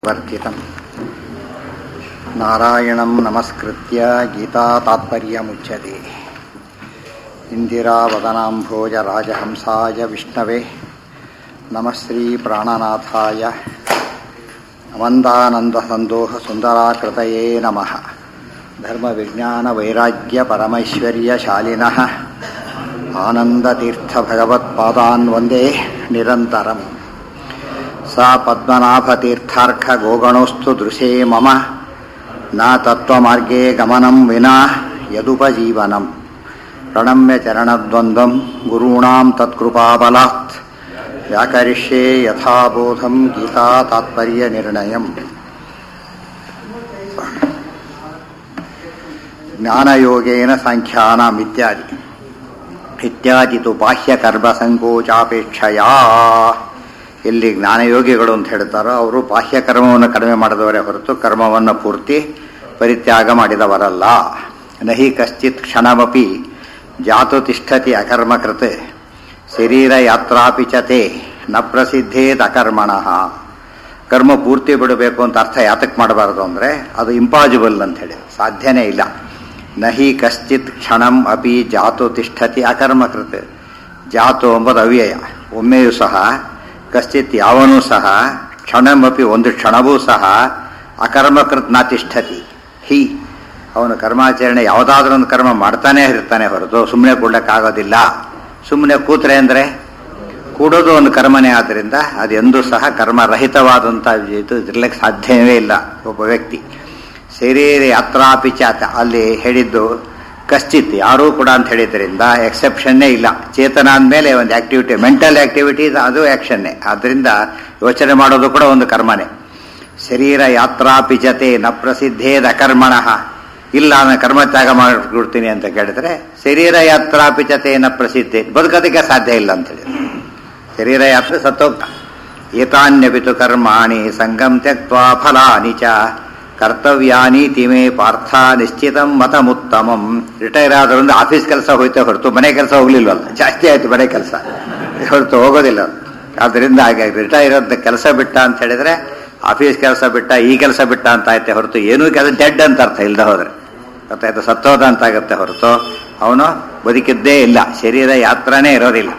वर्तितम् नारायणं नमस्कृत्य गीतातात्पर्यमुच्यते इन्दिरावदनाम्भोजराजहंसाय विष्णवे नमः श्रीप्राणनाथाय मन्दानन्दसन्दोहसुन्दराकृतये नमः धर्मविज्ञानवैराग्यपरमैश्वर्यशालिनः आनन्दतीर्थभगवत्पादान् वन्दे निरन्तरम् सा पद्मनाभतीर्थार्घगोगणोऽस्तु दृशे मम न तत्त्वमार्गे गमनं विना यदुपजीवनम् प्रणम्य चरणद्वन्द्वं गुरूणां तत्कृपाबलात् व्याकरिष्ये यथाबोधं गीतातात्पर्यनिर्णयम् ज्ञानयोगेन साङ्ख्यानाम् इत्यादि ಇತ್ಯಾದಿ ತು ಬಾಹ್ಯಕರ್ಮಸಂಕೋಚಾಪೇಕ್ಷೆಯ ಇಲ್ಲಿ ಜ್ಞಾನಯೋಗಿಗಳು ಅಂತ ಹೇಳ್ತಾರೋ ಅವರು ಬಾಹ್ಯಕರ್ಮವನ್ನು ಕಡಿಮೆ ಮಾಡಿದವರೇ ಹೊರತು ಕರ್ಮವನ್ನು ಪೂರ್ತಿ ಪರಿತ್ಯಾಗ ಮಾಡಿದವರಲ್ಲ ನಹಿ ಕಶ್ಚಿತ್ ಕ್ಷಣಮಪಿ ಜಾತು ತಿಷ್ಠತಿ ಅಕರ್ಮಕೃತ್ ಶರೀರ ಯಾತ್ರಾಪಿ ಚತೆ ನ ಪ್ರಸಿದ್ಧೇತ್ ಅಕರ್ಮಣಃ ಕರ್ಮ ಪೂರ್ತಿ ಬಿಡಬೇಕು ಅಂತ ಅರ್ಥ ಯಾತಕ್ಕೆ ಮಾಡಬಾರದು ಅಂದರೆ ಅದು ಇಂಪಾಸಿಬಲ್ ಅಂತ ಹೇಳಿ ಸಾಧ್ಯನೇ ಇಲ್ಲ ನಹಿ ಕಶ್ಚಿತ್ ಕ್ಷಣಂ ಅಪಿ ಜಾತು ತಿಷ್ಠತಿ ಅಕರ್ಮಕೃತ್ ಜಾತು ಎಂಬುದು ಅವ್ಯಯ ಒಮ್ಮೆಯೂ ಸಹ ಕಶ್ಚಿತ್ ಯಾವನೂ ಸಹ ಕ್ಷಣಮಪಿ ಒಂದು ಕ್ಷಣವೂ ಸಹ ಅಕರ್ಮಕೃತ್ ನ ತಿಷ್ಠತಿ ಹಿ ಅವನು ಕರ್ಮಾಚರಣೆ ಯಾವುದಾದ್ರೂ ಒಂದು ಕರ್ಮ ಮಾಡ್ತಾನೇ ಇರ್ತಾನೆ ಹೊರತು ಸುಮ್ಮನೆ ಕೊಡ್ಲಿಕ್ಕಾಗೋದಿಲ್ಲ ಸುಮ್ಮನೆ ಕೂತ್ರೆ ಅಂದರೆ ಕೂಡೋದು ಒಂದು ಕರ್ಮನೇ ಆದ್ದರಿಂದ ಅದೆಂದೂ ಸಹ ಕರ್ಮರಹಿತವಾದಂಥ ಇದು ಇರ್ಲಿಕ್ಕೆ ಸಾಧ್ಯವೇ ಇಲ್ಲ ಒಬ್ಬ ವ್ಯಕ್ತಿ ಶರೀರ ಯಾತ್ರಾಪಿಚಾತ ಅಲ್ಲಿ ಹೇಳಿದ್ದು ಕಶ್ಚಿತ್ ಯಾರೂ ಕೂಡ ಅಂತ ಹೇಳಿದ್ರಿಂದ ಎಕ್ಸೆಪ್ಷನ್ನೇ ಇಲ್ಲ ಚೇತನ ಅಂದಮೇಲೆ ಒಂದು ಆಕ್ಟಿವಿಟಿ ಮೆಂಟಲ್ ಆಕ್ಟಿವಿಟಿ ಅದು ಆ್ಯಕ್ಷನ್ನೇ ಆದ್ದರಿಂದ ಯೋಚನೆ ಮಾಡೋದು ಕೂಡ ಒಂದು ಕರ್ಮನೇ ಶರೀರ ಯಾತ್ರಾಪಿಚತೆ ನ ಪ್ರಸಿದ್ಧೇದ ಕರ್ಮಣಃ ಇಲ್ಲ ನಾನು ಕರ್ಮತ್ಯಾಗ ಮಾಡಿಬಿಡ್ತೀನಿ ಅಂತ ಕೇಳಿದ್ರೆ ಶರೀರ ಯಾತ್ರಾಪಿಚತೆ ನ ಪ್ರಸಿದ್ಧಿ ಬದುಕೋದಕ್ಕೆ ಸಾಧ್ಯ ಇಲ್ಲ ಅಂತ ಹೇಳಿ ಶರೀರ ಯಾತ್ರೆ ಸತ್ತೋಗ್ತ ಏತಾನ್ಯಪಿತು ಕರ್ಮಾಣಿ ಸಂಗಂ ತ್ಯಕ್ವಾ ಫಲಾನಿ ಚ ಕರ್ತವ್ಯಾನೀತಿ ಮೇ ಪಾರ್ಥ ನಿಶ್ಚಿತಂ ಮತಮುತ್ತಮಂ ರಿಟೈರ್ ಆದ್ರಿಂದ ಆಫೀಸ್ ಕೆಲಸ ಹೋಯ್ತೆ ಹೊರತು ಮನೆ ಕೆಲಸ ಹೋಗ್ಲಿಲ್ವಲ್ಲ ಜಾಸ್ತಿ ಆಯ್ತು ಮನೆ ಕೆಲಸ ಹೊರತು ಹೋಗೋದಿಲ್ಲ ಆದ್ದರಿಂದ ಹಾಗೆ ರಿಟೈರ್ ಆದ ಕೆಲಸ ಬಿಟ್ಟ ಅಂತ ಹೇಳಿದ್ರೆ ಆಫೀಸ್ ಕೆಲಸ ಬಿಟ್ಟ ಈ ಕೆಲಸ ಬಿಟ್ಟ ಅಂತ ಆಯ್ತೆ ಹೊರತು ಏನೂ ಕೆಲಸ ಡೆಡ್ ಅಂತ ಅರ್ಥ ಇಲ್ಲದೆ ಹೋದ್ರೆ ಗೊತ್ತಾಯ್ತು ಸತ್ತೋದ ಅಂತ ಆಗುತ್ತೆ ಹೊರತು ಅವನು ಬದುಕಿದ್ದೇ ಇಲ್ಲ ಶರೀರ ಯಾತ್ರನೇ ಇರೋದಿಲ್ಲ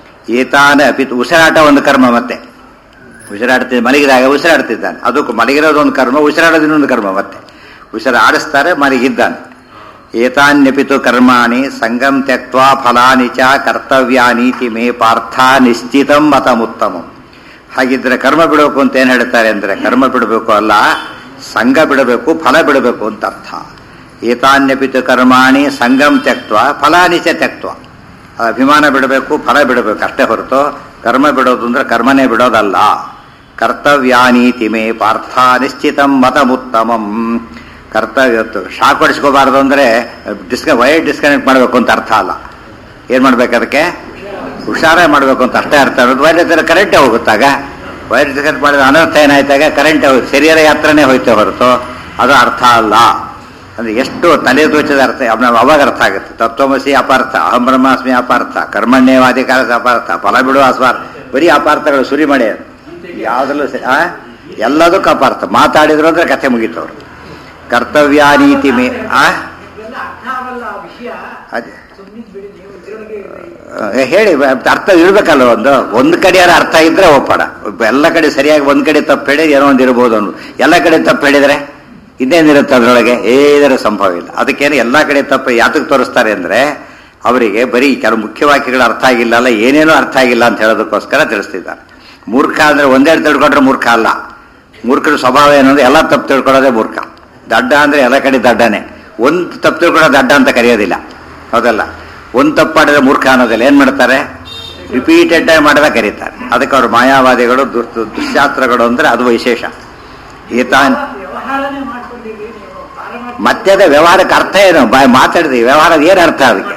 ಏತಾನ ಅಪಿತ್ ಉಸಿರಾಟ ಒಂದು ಕರ್ಮ ಮತ್ತೆ ಉಸಿರಾಡ್ತಿದ್ದ ಮಲಗಿದಾಗ ಉಸಿರಾಡ್ತಿದ್ದಾನೆ ಅದಕ್ಕೂ ಮಲಗಿರೋದು ಒಂದು ಕರ್ಮ ಉಸಿರಾಡೋದಿನೊಂದು ಕರ್ಮ ಮತ್ತೆ ಉಸಿರ ಆಡಿಸ್ತಾರೆ ಮಲಗಿದ್ದಾನೆ ಏತಾನ್ಯಪಿತು ಕರ್ಮಾಣಿ ಸಂಗಂ ತ್ಯಕ್ವಾ ಫಲಾನಿ ಚ ಕರ್ತವ್ಯಾನೀತಿ ಮೇ ಪಾರ್ಥ ನಿಶ್ಚಿತಂ ಮತಮುತ್ತಮಂ ಹಾಗಿದ್ರೆ ಕರ್ಮ ಬಿಡಬೇಕು ಅಂತ ಏನು ಹೇಳ್ತಾರೆ ಅಂದರೆ ಕರ್ಮ ಬಿಡಬೇಕು ಅಲ್ಲ ಸಂಘ ಬಿಡಬೇಕು ಫಲ ಬಿಡಬೇಕು ಅಂತ ಅರ್ಥ ಏತಾನ್ಯಪಿತು ಕರ್ಮಾಣಿ ಸಂಗಂ ತ್ಯಕ್ವ ಫಲಾನಿ ಚ ತ್ಯಕ್ವ ಅಭಿಮಾನ ಬಿಡಬೇಕು ಫಲ ಬಿಡಬೇಕು ಅಷ್ಟೇ ಹೊರತು ಕರ್ಮ ಬಿಡೋದು ಅಂದ್ರೆ ಕರ್ಮನೇ ಬಿಡೋದಲ್ಲ ಕರ್ತವ್ಯಾನೀತಿ ಮೇ ಪಾರ್ಥ ನಿಶ್ಚಿತಂ ಮತಮುತ್ತಮಂ ಕರ್ತವ್ಯ ಶಾಕ್ ಹೊಡಿಸ್ಕೋಬಾರ್ದು ಅಂದ್ರೆ ಡಿಸ್ಕ ವೈರ್ ಡಿಸ್ಕನೆಕ್ಟ್ ಮಾಡಬೇಕು ಅಂತ ಅರ್ಥ ಅಲ್ಲ ಏನ್ ಮಾಡ್ಬೇಕು ಅದಕ್ಕೆ ಹುಷಾರೇ ಮಾಡಬೇಕು ಅಂತ ಅಷ್ಟೇ ಅರ್ಥ ಇರೋದು ವೈರ್ ಹತ್ರ ಕರೆಂಟೇ ಹೋಗುತ್ತಾಗ ವೈರ್ ಡಿಸ್ಕನೆಕ್ಟ್ ಮಾಡಿದ ಅನರ್ಥ ಏನಾಯ್ತಾಗ ಕರೆಂಟ್ ಶರೀರ ಯಾತ್ರನೇ ಹೋಯ್ತೆ ಹೊರತು ಅದು ಅರ್ಥ ಅಲ್ಲ ಅಂದ್ರೆ ಎಷ್ಟು ತಲೆ ದೋಚದ ಅರ್ಥ ಅವಾಗ ಅರ್ಥ ಆಗುತ್ತೆ ತತ್ವಮಸಿ ಅಪಾರ್ಥ ಅಹಂ ಬ್ರಹ್ಮಾಸ್ಮಿ ಅಪಾರ್ಥ ಕರ್ಮಣ್ಯವಾದಿಕಾರ ಅಪಾರ್ಥ ಫಲ ಬಿಡುವ ಅಸ್ವಾರ್ಥ ಬರೀ ಅಪಾರ್ಥಗಳು ಸುರಿ ಮಾಡಿ ಯಾವ್ದಲ್ಲೂ ಎಲ್ಲದಕ್ಕೂ ಅಪಾರ್ಥ ಮಾತಾಡಿದ್ರು ಅಂದ್ರೆ ಕಥೆ ಮುಗೀತವ್ರು ಕರ್ತವ್ಯಾನೀತಿ ಮೇ ಆ ಹೇಳಿ ಅರ್ಥ ಇರ್ಬೇಕಲ್ಲ ಒಂದು ಒಂದು ಕಡೆ ಅರ್ಥ ಇದ್ರೆ ಒಪ್ಪಡ ಎಲ್ಲ ಕಡೆ ಸರಿಯಾಗಿ ಒಂದ್ ಕಡೆ ತಪ್ಪು ಹೇಳಿದ್ರೆ ಏನೋ ಒಂದು ಇರ್ಬೋದು ಅನ್ನೋದು ಎಲ್ಲ ಕಡೆ ತಪ್ಪು ಹೇಳಿದ್ರೆ ಇನ್ನೇನಿರುತ್ತೆ ಅದರೊಳಗೆ ಏದರ ಸಂಭವ ಇಲ್ಲ ಅದಕ್ಕೇನು ಎಲ್ಲ ಕಡೆ ತಪ್ಪು ಯಾತಕ್ಕೆ ತೋರಿಸ್ತಾರೆ ಅಂದರೆ ಅವರಿಗೆ ಬರೀ ಕೆಲವು ಮುಖ್ಯ ವಾಕ್ಯಗಳು ಅರ್ಥ ಆಗಿಲ್ಲ ಅಲ್ಲ ಏನೇನೋ ಅರ್ಥ ಆಗಿಲ್ಲ ಅಂತ ಹೇಳೋದಕ್ಕೋಸ್ಕರ ತಿಳಿಸ್ತಿದ್ದಾರೆ ಮೂರ್ಖ ಅಂದರೆ ಒಂದೇ ತಿಳ್ಕೊಂಡ್ರೆ ಮೂರ್ಖ ಅಲ್ಲ ಮೂರ್ಖರ ಸ್ವಭಾವ ಏನು ಅಂದ್ರೆ ಎಲ್ಲ ತಪ್ಪು ತಿಳ್ಕೊಳ್ಳೋದೇ ಮೂರ್ಖ ದಡ್ಡ ಅಂದರೆ ಎಲ್ಲ ಕಡೆ ದಡ್ಡನೇ ಒಂದು ತಪ್ಪು ತಿಳ್ಕೊಳ್ಳೋ ದಡ್ಡ ಅಂತ ಕರೆಯೋದಿಲ್ಲ ಹೌದಲ್ಲ ಒಂದು ತಪ್ಪು ಮಾಡಿದ್ರೆ ಮೂರ್ಖ ಅನ್ನೋದಿಲ್ಲ ಏನು ಮಾಡ್ತಾರೆ ರಿಪೀಟೆಡ್ ಆಗಿ ಮಾಡಿದ ಕರೀತಾರೆ ಅದಕ್ಕೆ ಅವ್ರು ಮಾಯಾವಾದಿಗಳು ದುಶ್ಶಾಸ್ತ್ರಗಳು ಅಂದರೆ ಅದು ವಿಶೇಷ ಈತಾನ್ ಮತ್ತೆ ಅದೇ ವ್ಯವಹಾರಕ್ಕೆ ಅರ್ಥ ಏನು ಬಾಯ್ ಮಾತಾಡಿದ್ವಿ ವ್ಯವಹಾರ ಏನು ಅರ್ಥ ಅದಕ್ಕೆ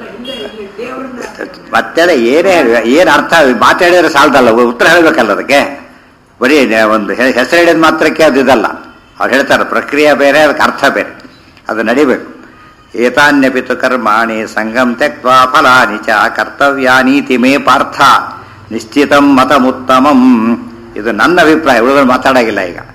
ಮತ್ತೆ ಏನೇ ಏನು ಅರ್ಥ ಮಾತಾಡಿದ್ರೆ ಸಾಲದಲ್ಲ ಉತ್ತರ ಹೇಳಬೇಕಲ್ಲ ಅದಕ್ಕೆ ಬರೀ ಒಂದು ಹೆಸರು ಹೇಳಿದ ಮಾತ್ರಕ್ಕೆ ಅದು ಇದಲ್ಲ ಅವ್ರು ಹೇಳ್ತಾರೆ ಪ್ರಕ್ರಿಯೆ ಬೇರೆ ಅದಕ್ಕೆ ಅರ್ಥ ಬೇರೆ ಅದು ನಡಿಬೇಕು ಏತಾನ್ಯಪಿತು ಕರ್ಮಾಣಿ ಸಂಗಂ ತ್ಯಕ್ವಾ ಫಲಾನಿ ಚ ಕರ್ತವ್ಯಾನೀತಿ ಮೇ ಪಾರ್ಥ ನಿಶ್ಚಿತಂ ಮತಮುತ್ತಮಂ ಇದು ನನ್ನ ಅಭಿಪ್ರಾಯ ಉಳಿದ್ರೆ ಮಾತಾಡಾಗಿಲ್ಲ ಈಗ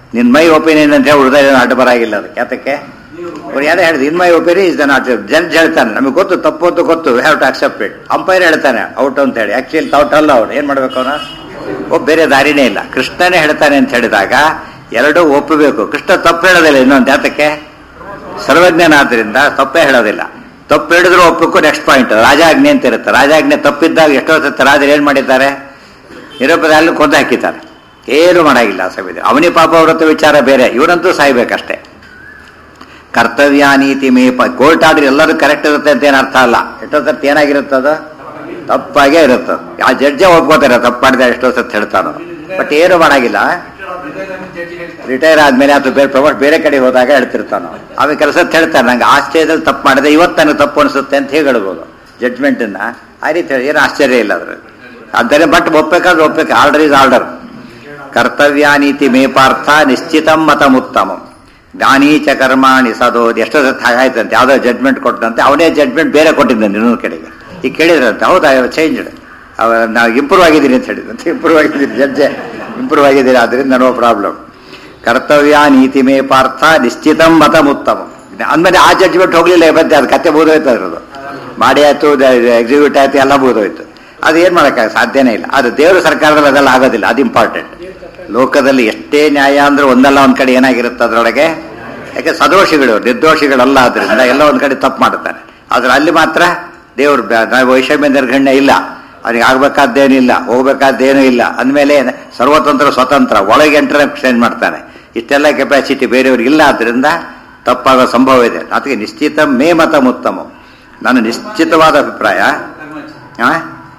ನಿನ್ ಮೈ ಒಪಿನಿಯನ್ ಅಂತ ಹೇಳಿ ಉಳಿದ ಅಡ್ಡ ಬರಾಗಿಲ್ಲ ಅದಕ್ಕೆ ಯಾತಕ್ಕೆ ಅವ್ರು ಯಾರೇ ಹೇಳಿದ್ರು in my opinion is not judge ಹೇಳ್ತಾನೆ ನಮಗೆ ಗೊತ್ತು ತಪ್ಪು ಅಂತ ಗೊತ್ತು we have to accept it umpire ಹೇಳ್ತಾನೆ ಔಟ್ ಅಂತ ಹೇಳಿ ಆಕ್ಚುಲಿ ಔಟ್ ಅಲ್ಲ ಅವ್ರು ಏನ್ ಮಾಡ್ಬೇಕು ಅವನ ಒಬ್ಬ ಬೇರೆ ದಾರಿನೇ ಇಲ್ಲ ಕೃಷ್ಣನೇ ಹೇಳ್ತಾನೆ ಅಂತ ಹೇಳಿದಾಗ ಎರಡೂ ಒಪ್ಪಬೇಕು ಕೃಷ್ಣ ತಪ್ಪು ಹೇಳೋದಿಲ್ಲ ಇನ್ನೊಂದು ಯಾತಕ್ಕೆ ಸರ್ವಜ್ಞನಾದ್ರಿಂದ ತಪ್ಪೇ ಹೇಳೋದಿಲ್ಲ ತಪ್ಪು ಹೇಳಿದ್ರು ಒಪ್ಪಕ್ಕೂ ನೆಕ್ಸ್ಟ್ ಪಾಯಿಂಟ್ ರಾಜಾಜ್ಞೆ ಅಂತ ಇರುತ್ತೆ ರಾಜಾಜ್ಞೆ ತಪ್ಪಿದ್ದಾಗ ಎಷ್ಟೋ ಸತ್ತ ರಾಜರು ಏನ್ ಮಾಡಿದ್ದಾರೆ ನಿರಪದಲ್ಲಿ ಕೊಂದು ಹಾಕಿದ್ದಾರೆ ಏನು ಮಾಡಾಗಿಲ್ಲ ಆ ಸಮಯದಲ್ಲಿ ಅವನಿ ಪಾಪ ವ್ರತ ವಿಚಾರ ಬೇರೆ ಇವರಂತೂ ಸಾಯ್ಬೇಕಷ್ಟೇ ಕರ್ತವ್ಯ ನೀತಿ ಮೇಪ ಕೋರ್ಟ್ ಆದ್ರೆ ಎಲ್ಲರೂ ಕರೆಕ್ಟ್ ಇರುತ್ತೆ ಅಂತ ಏನು ಅರ್ಥ ಅಲ್ಲ ಎಷ್ಟೋ ಸರ್ತಿ ಏನಾಗಿರುತ್ತದ ತಪ್ಪಾಗೇ ಇರುತ್ತದ ಆ ಜಡ್ಜೆ ಒಪ್ಕೋತಾರೆ ತಪ್ಪು ಮಾಡಿದೆ ಎಷ್ಟೋ ಸತ್ ಹೇಳ್ತಾನೋ ಬಟ್ ಏನು ಮಾಡಾಗಿಲ್ಲ ರಿಟೈರ್ ಆದ್ಮೇಲೆ ಅಥವಾ ಬೇರೆ ಪ್ರಮೋಟ್ ಬೇರೆ ಕಡೆ ಹೋದಾಗ ಹೇಳ್ತಿರ್ತಾನೋ ಆಮೇಲೆ ಕೆಲಸ ಹೇಳ್ತಾನೆ ನಂಗೆ ಆಶ್ಚರ್ಯದಲ್ಲಿ ತಪ್ಪು ಮಾಡಿದೆ ಇವತ್ತು ನನಗೆ ತಪ್ಪು ಅನಿಸುತ್ತೆ ಅಂತ ಹೇಳಿ ಹೇಳ್ಬೋದು ಜಡ್ಜ್ಮೆಂಟನ್ನ ಆ ರೀತಿ ಹೇಳಿ ಏನು ಆಶ್ಚರ್ಯ ಇಲ್ಲ ಅದ್ರಲ್ಲಿ ಆದ್ದರಿಂದ ಬಟ್ ಒಪ್ಪಬೇಕಾದ್ರೆ ಒಪ್ಪಬೇಕು ಆರ್ಡರ್ ಇಸ್ ಆರ್ಡರ್ ಕರ್ತವ್ಯ ನೀತಿ ಮೇಪಾರ್ಥ ನಿಶ್ಚಿತಂ ಮತಮುತ್ತಮಂ ಜ್ಞಾನೀಚ ಕರ್ಮಾಣಿ ಸದೋದ್ ಎಷ್ಟೋ ಸತ್ ಹಾಗಾಯ್ತಂತೆ ಯಾವುದೋ ಜಡ್ಜ್ಮೆಂಟ್ ಕೊಟ್ಟಂತೆ ಅವನೇ ಜಡ್ಜ್ಮೆಂಟ್ ಬೇರೆ ಕೊಟ್ಟಿದ್ದಂತೆ ಇನ್ನೊಂದು ಕಡೆಗೆ ಈಗ ಕೇಳಿದ್ರಂತೆ ಹೌದಾ ಚೇಂಜ್ಡ್ ಅವ ನಾವು ಇಂಪ್ರೂವ್ ಆಗಿದ್ದೀನಿ ಅಂತ ಹೇಳಿದಂತೆ ಇಂಪ್ರೂವ್ ಆಗಿದ್ದೀನಿ ಜಡ್ಜೆ ಇಂಪ್ರೂವ್ ಆಗಿದ್ದೀನಿ ಆದ್ರಿಂದ ನೋ ಪ್ರಾಬ್ಲಮ್ ಕರ್ತವ್ಯ ನೀತಿ ಮೇ ಪಾರ್ಥ ನಿಶ್ಚಿತಂ ಮತಮುತ್ತಮ ಅಂದ್ಮೇಲೆ ಆ ಜಡ್ಜ್ಮೆಂಟ್ ಹೋಗ್ಲಿಲ್ಲ ಮತ್ತೆ ಅದು ಕತೆ ಬೋಧೋಯ್ತು ಅದ್ರದ್ದು ಮಾಡಿ ಆಯ್ತು ಎಕ್ಸಿಕ್ಯೂಟ್ ಆಯ್ತು ಎಲ್ಲ ಬೋಧೋಯ್ತು ಅದು ಏನ್ ಮಾಡಕ್ಕಾಗ ಸಾಧ್ಯನೇ ಇಲ್ಲ ಅದು ದೇವರ ಸರ್ಕಾರದಲ್ಲಿ ಅದೆಲ್ಲ ಆಗೋದಿಲ್ಲ ಅದು ಇಂಪಾರ್ಟೆಂಟ್ ಲೋಕದಲ್ಲಿ ಎಷ್ಟೇ ನ್ಯಾಯ ಅಂದ್ರೆ ಒಂದಲ್ಲ ಒಂದ್ ಕಡೆ ಏನಾಗಿರುತ್ತೆ ಅದರೊಳಗೆ ಯಾಕೆ ಸದೋಷಿಗಳು ನಿರ್ದೋಷಿಗಳಲ್ಲ ಆದ್ರಿಂದ ಎಲ್ಲ ಒಂದ್ ಕಡೆ ತಪ್ಪು ಮಾಡುತ್ತಾರೆ ಆದ್ರೆ ಅಲ್ಲಿ ಮಾತ್ರ ದೇವ್ರ ವೈಷಮ್ಯ ನಿರ್ಗಣ್ಯ ಇಲ್ಲ ಅವ್ನಿಗೆ ಆಗ್ಬೇಕಾದ್ದೇನಿಲ್ಲ ಹೋಗ್ಬೇಕಾದ್ದೇನೂ ಇಲ್ಲ ಅಂದಮೇಲೆ ಸರ್ವತಂತ್ರ ಸ್ವತಂತ್ರ ಒಳಗೆ ಎಂಟ್ರೆ ಚೇಂಜ್ ಮಾಡ್ತಾನೆ ಇಷ್ಟೆಲ್ಲ ಕೆಪಾಸಿಟಿ ಬೇರೆಯವ್ರಿಗೆ ಇಲ್ಲ ಆದ್ರಿಂದ ತಪ್ಪಾಗೋ ಸಂಭವ ಇದೆ ಅದಕ್ಕೆ ನಿಶ್ಚಿತ ಮೇ ಮತ ಉತ್ತಮ ನನ್ನ ನಿಶ್ಚಿತವಾದ ಅಭಿಪ್ರಾಯ ಆ?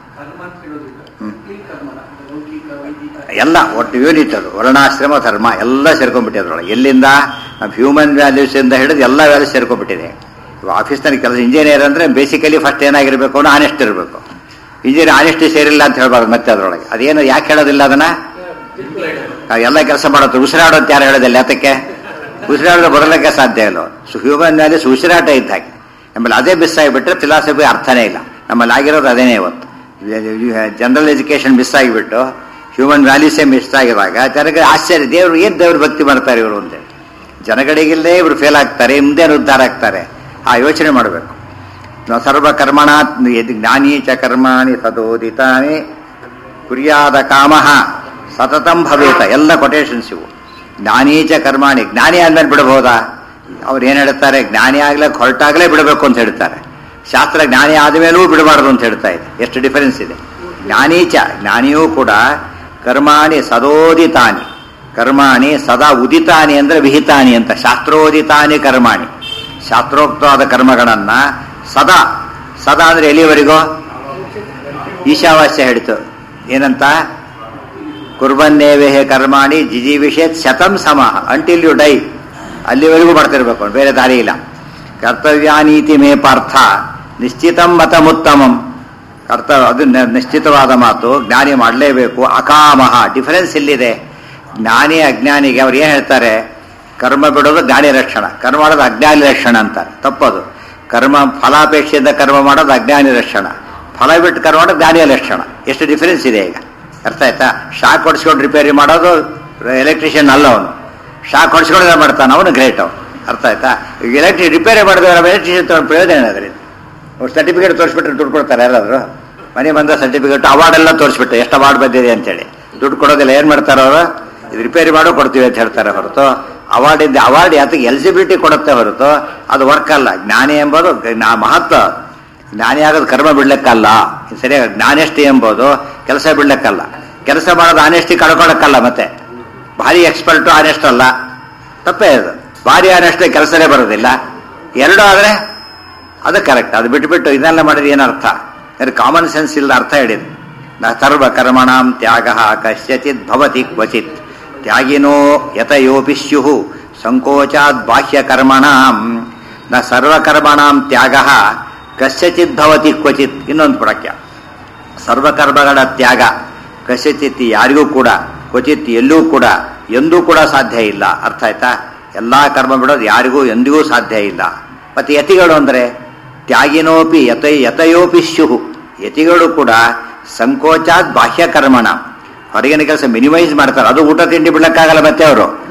ಎಲ್ಲ ಒಟ್ಟು ಯೂನಿಟ್ ಅದು ವರ್ಣಾಶ್ರಮ ಧರ್ಮ ಎಲ್ಲ ಸೇರ್ಕೊಂಡ್ಬಿಟ್ಟಿದೆ ಅದ್ರೊಳಗೆ ಎಲ್ಲಿಂದ ನಾವು ಹ್ಯೂಮನ್ ವ್ಯಾಲ್ಯೂಸ್ ಇಂದ ಹಿಡಿದು ಎಲ್ಲ ವ್ಯಾಲ್ಯೂಸ್ ಸೇರ್ಕೊಂಡ್ಬಿಟ್ಟಿದೆ ಇವಾಗ ಆಫೀಸ್ನಲ್ಲಿ ಕೆಲಸ ಇಂಜಿನಿಯರ್ ಅಂದ್ರೆ ಬೇಸಿಕಲಿ ಫಸ್ಟ್ ಏನಾಗಿರ್ಬೇಕು ಅನ್ನೋ ಆನೆಸ್ಟ್ ಇರಬೇಕು ಇಂಜಿನಿಯರ್ ಆನೆಸ್ಟಿ ಸೇರಿಲ್ಲ ಅಂತ ಹೇಳ್ಬಾರ್ದು ಮತ್ತೆ ಅದ್ರೊಳಗೆ ಅದೇನು ಯಾಕೆ ಹೇಳೋದಿಲ್ಲ ಅದನ್ನ ನಾವು ಎಲ್ಲ ಕೆಲಸ ಮಾಡೋದು ಉಸಿರಾಡೋ ಅಂತ ಯಾರು ಹೇಳೋದಿಲ್ಲ ಯಾತಕ್ಕೆ ಉಸಿರಾಡೋದು ಬರಲಿಕ್ಕೆ ಸಾಧ್ಯ ಇಲ್ಲ ಹ್ಯೂಮನ್ ವ್ಯಾಲ್ಯೂಸ್ ಉಸಿರಾಟ ಇದ್ದ ಹಾಗೆ ಆಮೇಲೆ ಅದೇ ಮಿಸ್ ಆಗಿಬಿಟ್ರೆ ಫಿಲಾಸಫಿ ಅರ್ಥನೇ ಇಲ್ಲ ನಮ್ಮಲ್ಲಿ ಆಗಿರೋದು ಅದೇನೇ ಇವತ್ತು ಜನರಲ್ ಎಜುಕೇಶನ್ ಮಿಸ್ ಆಗಿಬಿಟ್ಟು ಹ್ಯೂಮನ್ ವ್ಯಾಲ್ಯೂಸೇ ಮಿಸ್ ಆಗಿರುವಾಗ ಜನಗಳಿಗೆ ಆಶ್ಚರ್ಯ ದೇವರು ಏನ್ ದೇವ್ರ ಭಕ್ತಿ ಮಾಡ್ತಾರೆ ಇವರು ಅಂತೇಳಿ ಜನಗಳಿಗಿಲ್ಲದೆ ಇವರು ಫೇಲ್ ಆಗ್ತಾರೆ ಮುಂದೆ ಉದ್ಧಾರ ಆಗ್ತಾರೆ ಆ ಯೋಚನೆ ಮಾಡಬೇಕು ಸರ್ವ ಕರ್ಮಣ ಜ್ಞಾನಿ ಚ ಕರ್ಮಾಣಿ ಸದೋದಿತಾನಿ ಕುರಿಯಾದ ಕಾಮ ಸತತಂ ಭವೇತ ಎಲ್ಲ ಕೊಟೇಶನ್ಸ್ ಇವು ಜ್ಞಾನಿ ಚ ಕರ್ಮಾಣಿ ಜ್ಞಾನಿ ಆದ್ಮೇಲೆ ಬಿಡಬಹುದಾ ಅವ್ರು ಏನ್ ಹೇಳ್ತಾರೆ ಜ್ಞಾನಿ ಆಗ್ಲಕ್ಕೆ ಹೊರಟಾಗಲೇ ಬಿಡಬೇಕು ಅಂತ ಹೇಳ್ತಾರೆ ಶಾಸ್ತ್ರ ಜ್ಞಾನಿ ಆದಮೇಲೂ ಬಿಡಬಾರದು ಅಂತ ಹೇಳ್ತಾ ಇದೆ ಎಷ್ಟು ಡಿಫರೆನ್ಸ್ ಇದೆ ಜ್ಞಾನೀಚ ಜ್ಞಾನಿಯೂ ಕೂಡ ಕರ್ಮಾಣಿ ಸದೋದಿತಾನಿ ಕರ್ಮಾಣಿ ಸದಾ ಉದಿತಾನಿ ಅಂದ್ರೆ ವಿಹಿತಾನಿ ಅಂತ ಶಾಸ್ತ್ರೋದಿತಾನಿ ಕರ್ಮಾಣಿ ಶಾಸ್ತ್ರೋಕ್ತವಾದ ಕರ್ಮಗಳನ್ನ ಸದಾ ಸದಾ ಅಂದ್ರೆ ಎಲ್ಲಿವರೆಗೂ ಈಶಾವಾಸ್ಯ ಹೇಳಿತು ಏನಂತ ಕುರ್ಬನ್ನೇವೆ ಕರ್ಮಾಣಿ ಜಿಜೀವಿಷೇತ್ ಶತಂ ಸಮ ಅಂಟಿಲ್ ಯು ಡೈ ಅಲ್ಲಿವರೆಗೂ ಮಾಡ್ತಿರ್ಬೇಕು ಬೇರೆ ದಾರಿ ಇಲ್ಲ ಕರ್ತವ್ಯಾನೀತಿ ಮೇ ಪಾರ್ಥ ನಿಶ್ಚಿತಂ ಮತಮುತ್ತಮಂ ಕರ್ತವ್ಯ ಅದು ನ- ನಿಶ್ಚಿತವಾದ ಮಾತು ಜ್ಞಾನಿ ಮಾಡಲೇಬೇಕು ಅಕಾಮಹ ಡಿಫರೆನ್ಸ್ ಇಲ್ಲಿದೆ ಜ್ಞಾನಿ ಅಜ್ಞಾನಿಗೆ ಅವ್ರು ಏನ್ ಹೇಳ್ತಾರೆ ಕರ್ಮ ಬಿಡೋದು ಜ್ಞಾನಿ ರಕ್ಷಣ ಕರ್ಮ ಮಾಡೋದು ಅಜ್ಞಾನಿ ರಕ್ಷಣ ಅಂತಾರೆ ತಪ್ಪದು ಕರ್ಮ ಫಲಾಪೇಕ್ಷೆಯಿಂದ ಕರ್ಮ ಮಾಡೋದು ಅಜ್ಞಾನಿ ರಕ್ಷಣ ಫಲ ಬಿಟ್ಟು ಕರ್ಮ ಮಾಡೋದು ಜ್ಞಾನಿಯ ಲಕ್ಷಣ ಎಷ್ಟು ಡಿಫರೆನ್ಸ್ ಇದೆ ಈಗ ಅರ್ಥ ಆಯ್ತಾ ಶಾಕ್ ಹೊಡ್ಸ್ಕೊಂಡು ರಿಪೇರಿ ಮಾಡೋದು ಎಲೆಕ್ಟ್ರಿಷಿಯನ್ ಅಲ್ಲ ಅವನು ಶಾಕ್ ಹೊಡ್ಸ್ಕೊಂಡ್ರೆ ಮಾಡ್ತಾನೆ ಅವನು ಗ್ರೇಟ್ ಅವನು ಅರ್ಥ ಆಯ್ತಾ ಈಗ ಎಲೆಕ್ಟ್ರಿಕ್ ರಿಪೇರಿ ಮಾಡಿದವರ ಎಲೆಕ್ಟ್ರಿಷಿಯನ್ ತಗೊಂಡು ಪ್ರಯೋಜನ ಏನಾದ್ರಿ ಅವ್ರು ಸರ್ಟಿಫಿಕೇಟ್ ತೋರಿಸ್ಬಿಟ್ರೆ ದುಡ್ಡು ಕೊಡ್ತಾರೆ ಯಾರಾದ್ರು ಮನೆ ಬಂದ ಸರ್ಟಿಫಿಕೇಟ್ ಅವಾರ್ಡ್ ಎಲ್ಲ ತೋರಿಸ್ಬಿಟ್ಟು ಎಷ್ಟು ಅವಾರ್ಡ್ ಬಂದಿದೆ ಅಂತೇಳಿ ದುಡ್ಡು ಕೊಡೋದಿಲ್ಲ ಏನ್ ಮಾಡ್ತಾರೆ ಅವರು ಇದು ರಿಪೇರಿ ಮಾಡೋ ಕೊಡ್ತೀವಿ ಅಂತ ಹೇಳ್ತಾರೆ ಹೊರತು ಅವಾರ್ಡ್ ಇದ್ದ ಅವಾರ್ಡ್ ಯಾತಕ್ಕೆ ಎಲಿಜಿಬಿಲಿಟಿ ಕೊಡುತ್ತೆ ಹೊರತು ಅದು ವರ್ಕ್ ಅಲ್ಲ ಜ್ಞಾನಿ ಎಂಬುದು ಜ್ಞಾ- ಮಹತ್ವ ಜ್ಞಾನಿ ಆಗೋದು ಕರ್ಮ ಬಿಡ್ಲಿಕ್ಕಲ್ಲ ಸರಿಯಾಗಿ ಜ್ಞಾನೇಷ್ಟಿ ಎಂಬುದು ಕೆಲಸ ಬಿಡ್ಲಿಕ್ಕಲ್ಲ ಕೆಲಸ ಮಾಡೋದು ಆನೆಸ್ಟಿ ಕಳ್ಕೊಳಕ್ಕಲ್ಲ ಮತ್ತೆ ಭಾರಿ ಎಕ್ಸ್ಪರ್ಟು ಆನೆಸ್ಟ್ ಅಲ್ಲ ತಪ್ಪೇ ಅದು ಭಾರಿ ಆನೆಸ್ಟ್ ಕೆಲಸನೇ ಬರೋದಿಲ್ಲ ಎರಡು ಆದ್ರೆ ಅದು ಕರೆಕ್ಟ್ ಅದು ಬಿಟ್ಬಿಟ್ಟು ಇದನ್ನೆಲ್ಲ ಮಾಡಿದ್ರೆ ಏನರ್ಥ ಕಾಮನ್ ಸೆನ್ಸ್ ಇಲ್ಲದ ಅರ್ಥ ಹೇಳಿದ್ರು ನ ಸರ್ವ ಕರ್ಮಣಾಂ ತ್ಯಾಗ ಕಶ್ಯಚಿತ್ ಭವತಿ ಕ್ವಚಿತ್ ತ್ಯಾಗಿನೋ ಯತಯೋಪಿ ಸ್ಯು ಸಂಕೋಚಾತ್ ಬಾಹ್ಯ ಕರ್ಮಣಾಂ ನ ಸರ್ವಕರ್ಮಣಾಂ ತ್ಯಾಗ ಕಶ್ಯಚಿತ್ ಭವತಿ ಕ್ವಚಿತ್ ಇನ್ನೊಂದು ವಾಕ್ಯ ಸರ್ವಕರ್ಮಗಳ ತ್ಯಾಗ ಕಶ್ಯಚಿತ್ ಯಾರಿಗೂ ಕೂಡ ಕ್ವಚಿತ್ ಎಲ್ಲೂ ಕೂಡ ಎಂದೂ ಕೂಡ ಸಾಧ್ಯ ಇಲ್ಲ ಅರ್ಥ ಆಯ್ತಾ ಎಲ್ಲಾ ಕರ್ಮ ಬಿಡೋದು ಯಾರಿಗೂ ಎಂದಿಗೂ ಸಾಧ್ಯ ಇಲ್ಲ ಮತ್ತೆ ಯತಿಗಳು ಅಂದ್ರೆ ತ್ಯಾಗಿನೋಪಿ ಯತ ಯತಯೋಪಿ ಸ್ಯುಹು ಯತಿಗಳು ಕೂಡ ಸಂಕೋಚಾತ್ ಬಾಹ್ಯ ಕರ್ಮಣ ಹೊರಗಿನ ಕೆಲಸ ಮಿನಿಮೈಸ್ ಮಾಡ್ತಾರೆ ಅದು ಊಟ ತಿಂಡಿ ಬಿಡಕ್ಕಾಗಲ್ಲ ಮತ್ತೆ ಅವರು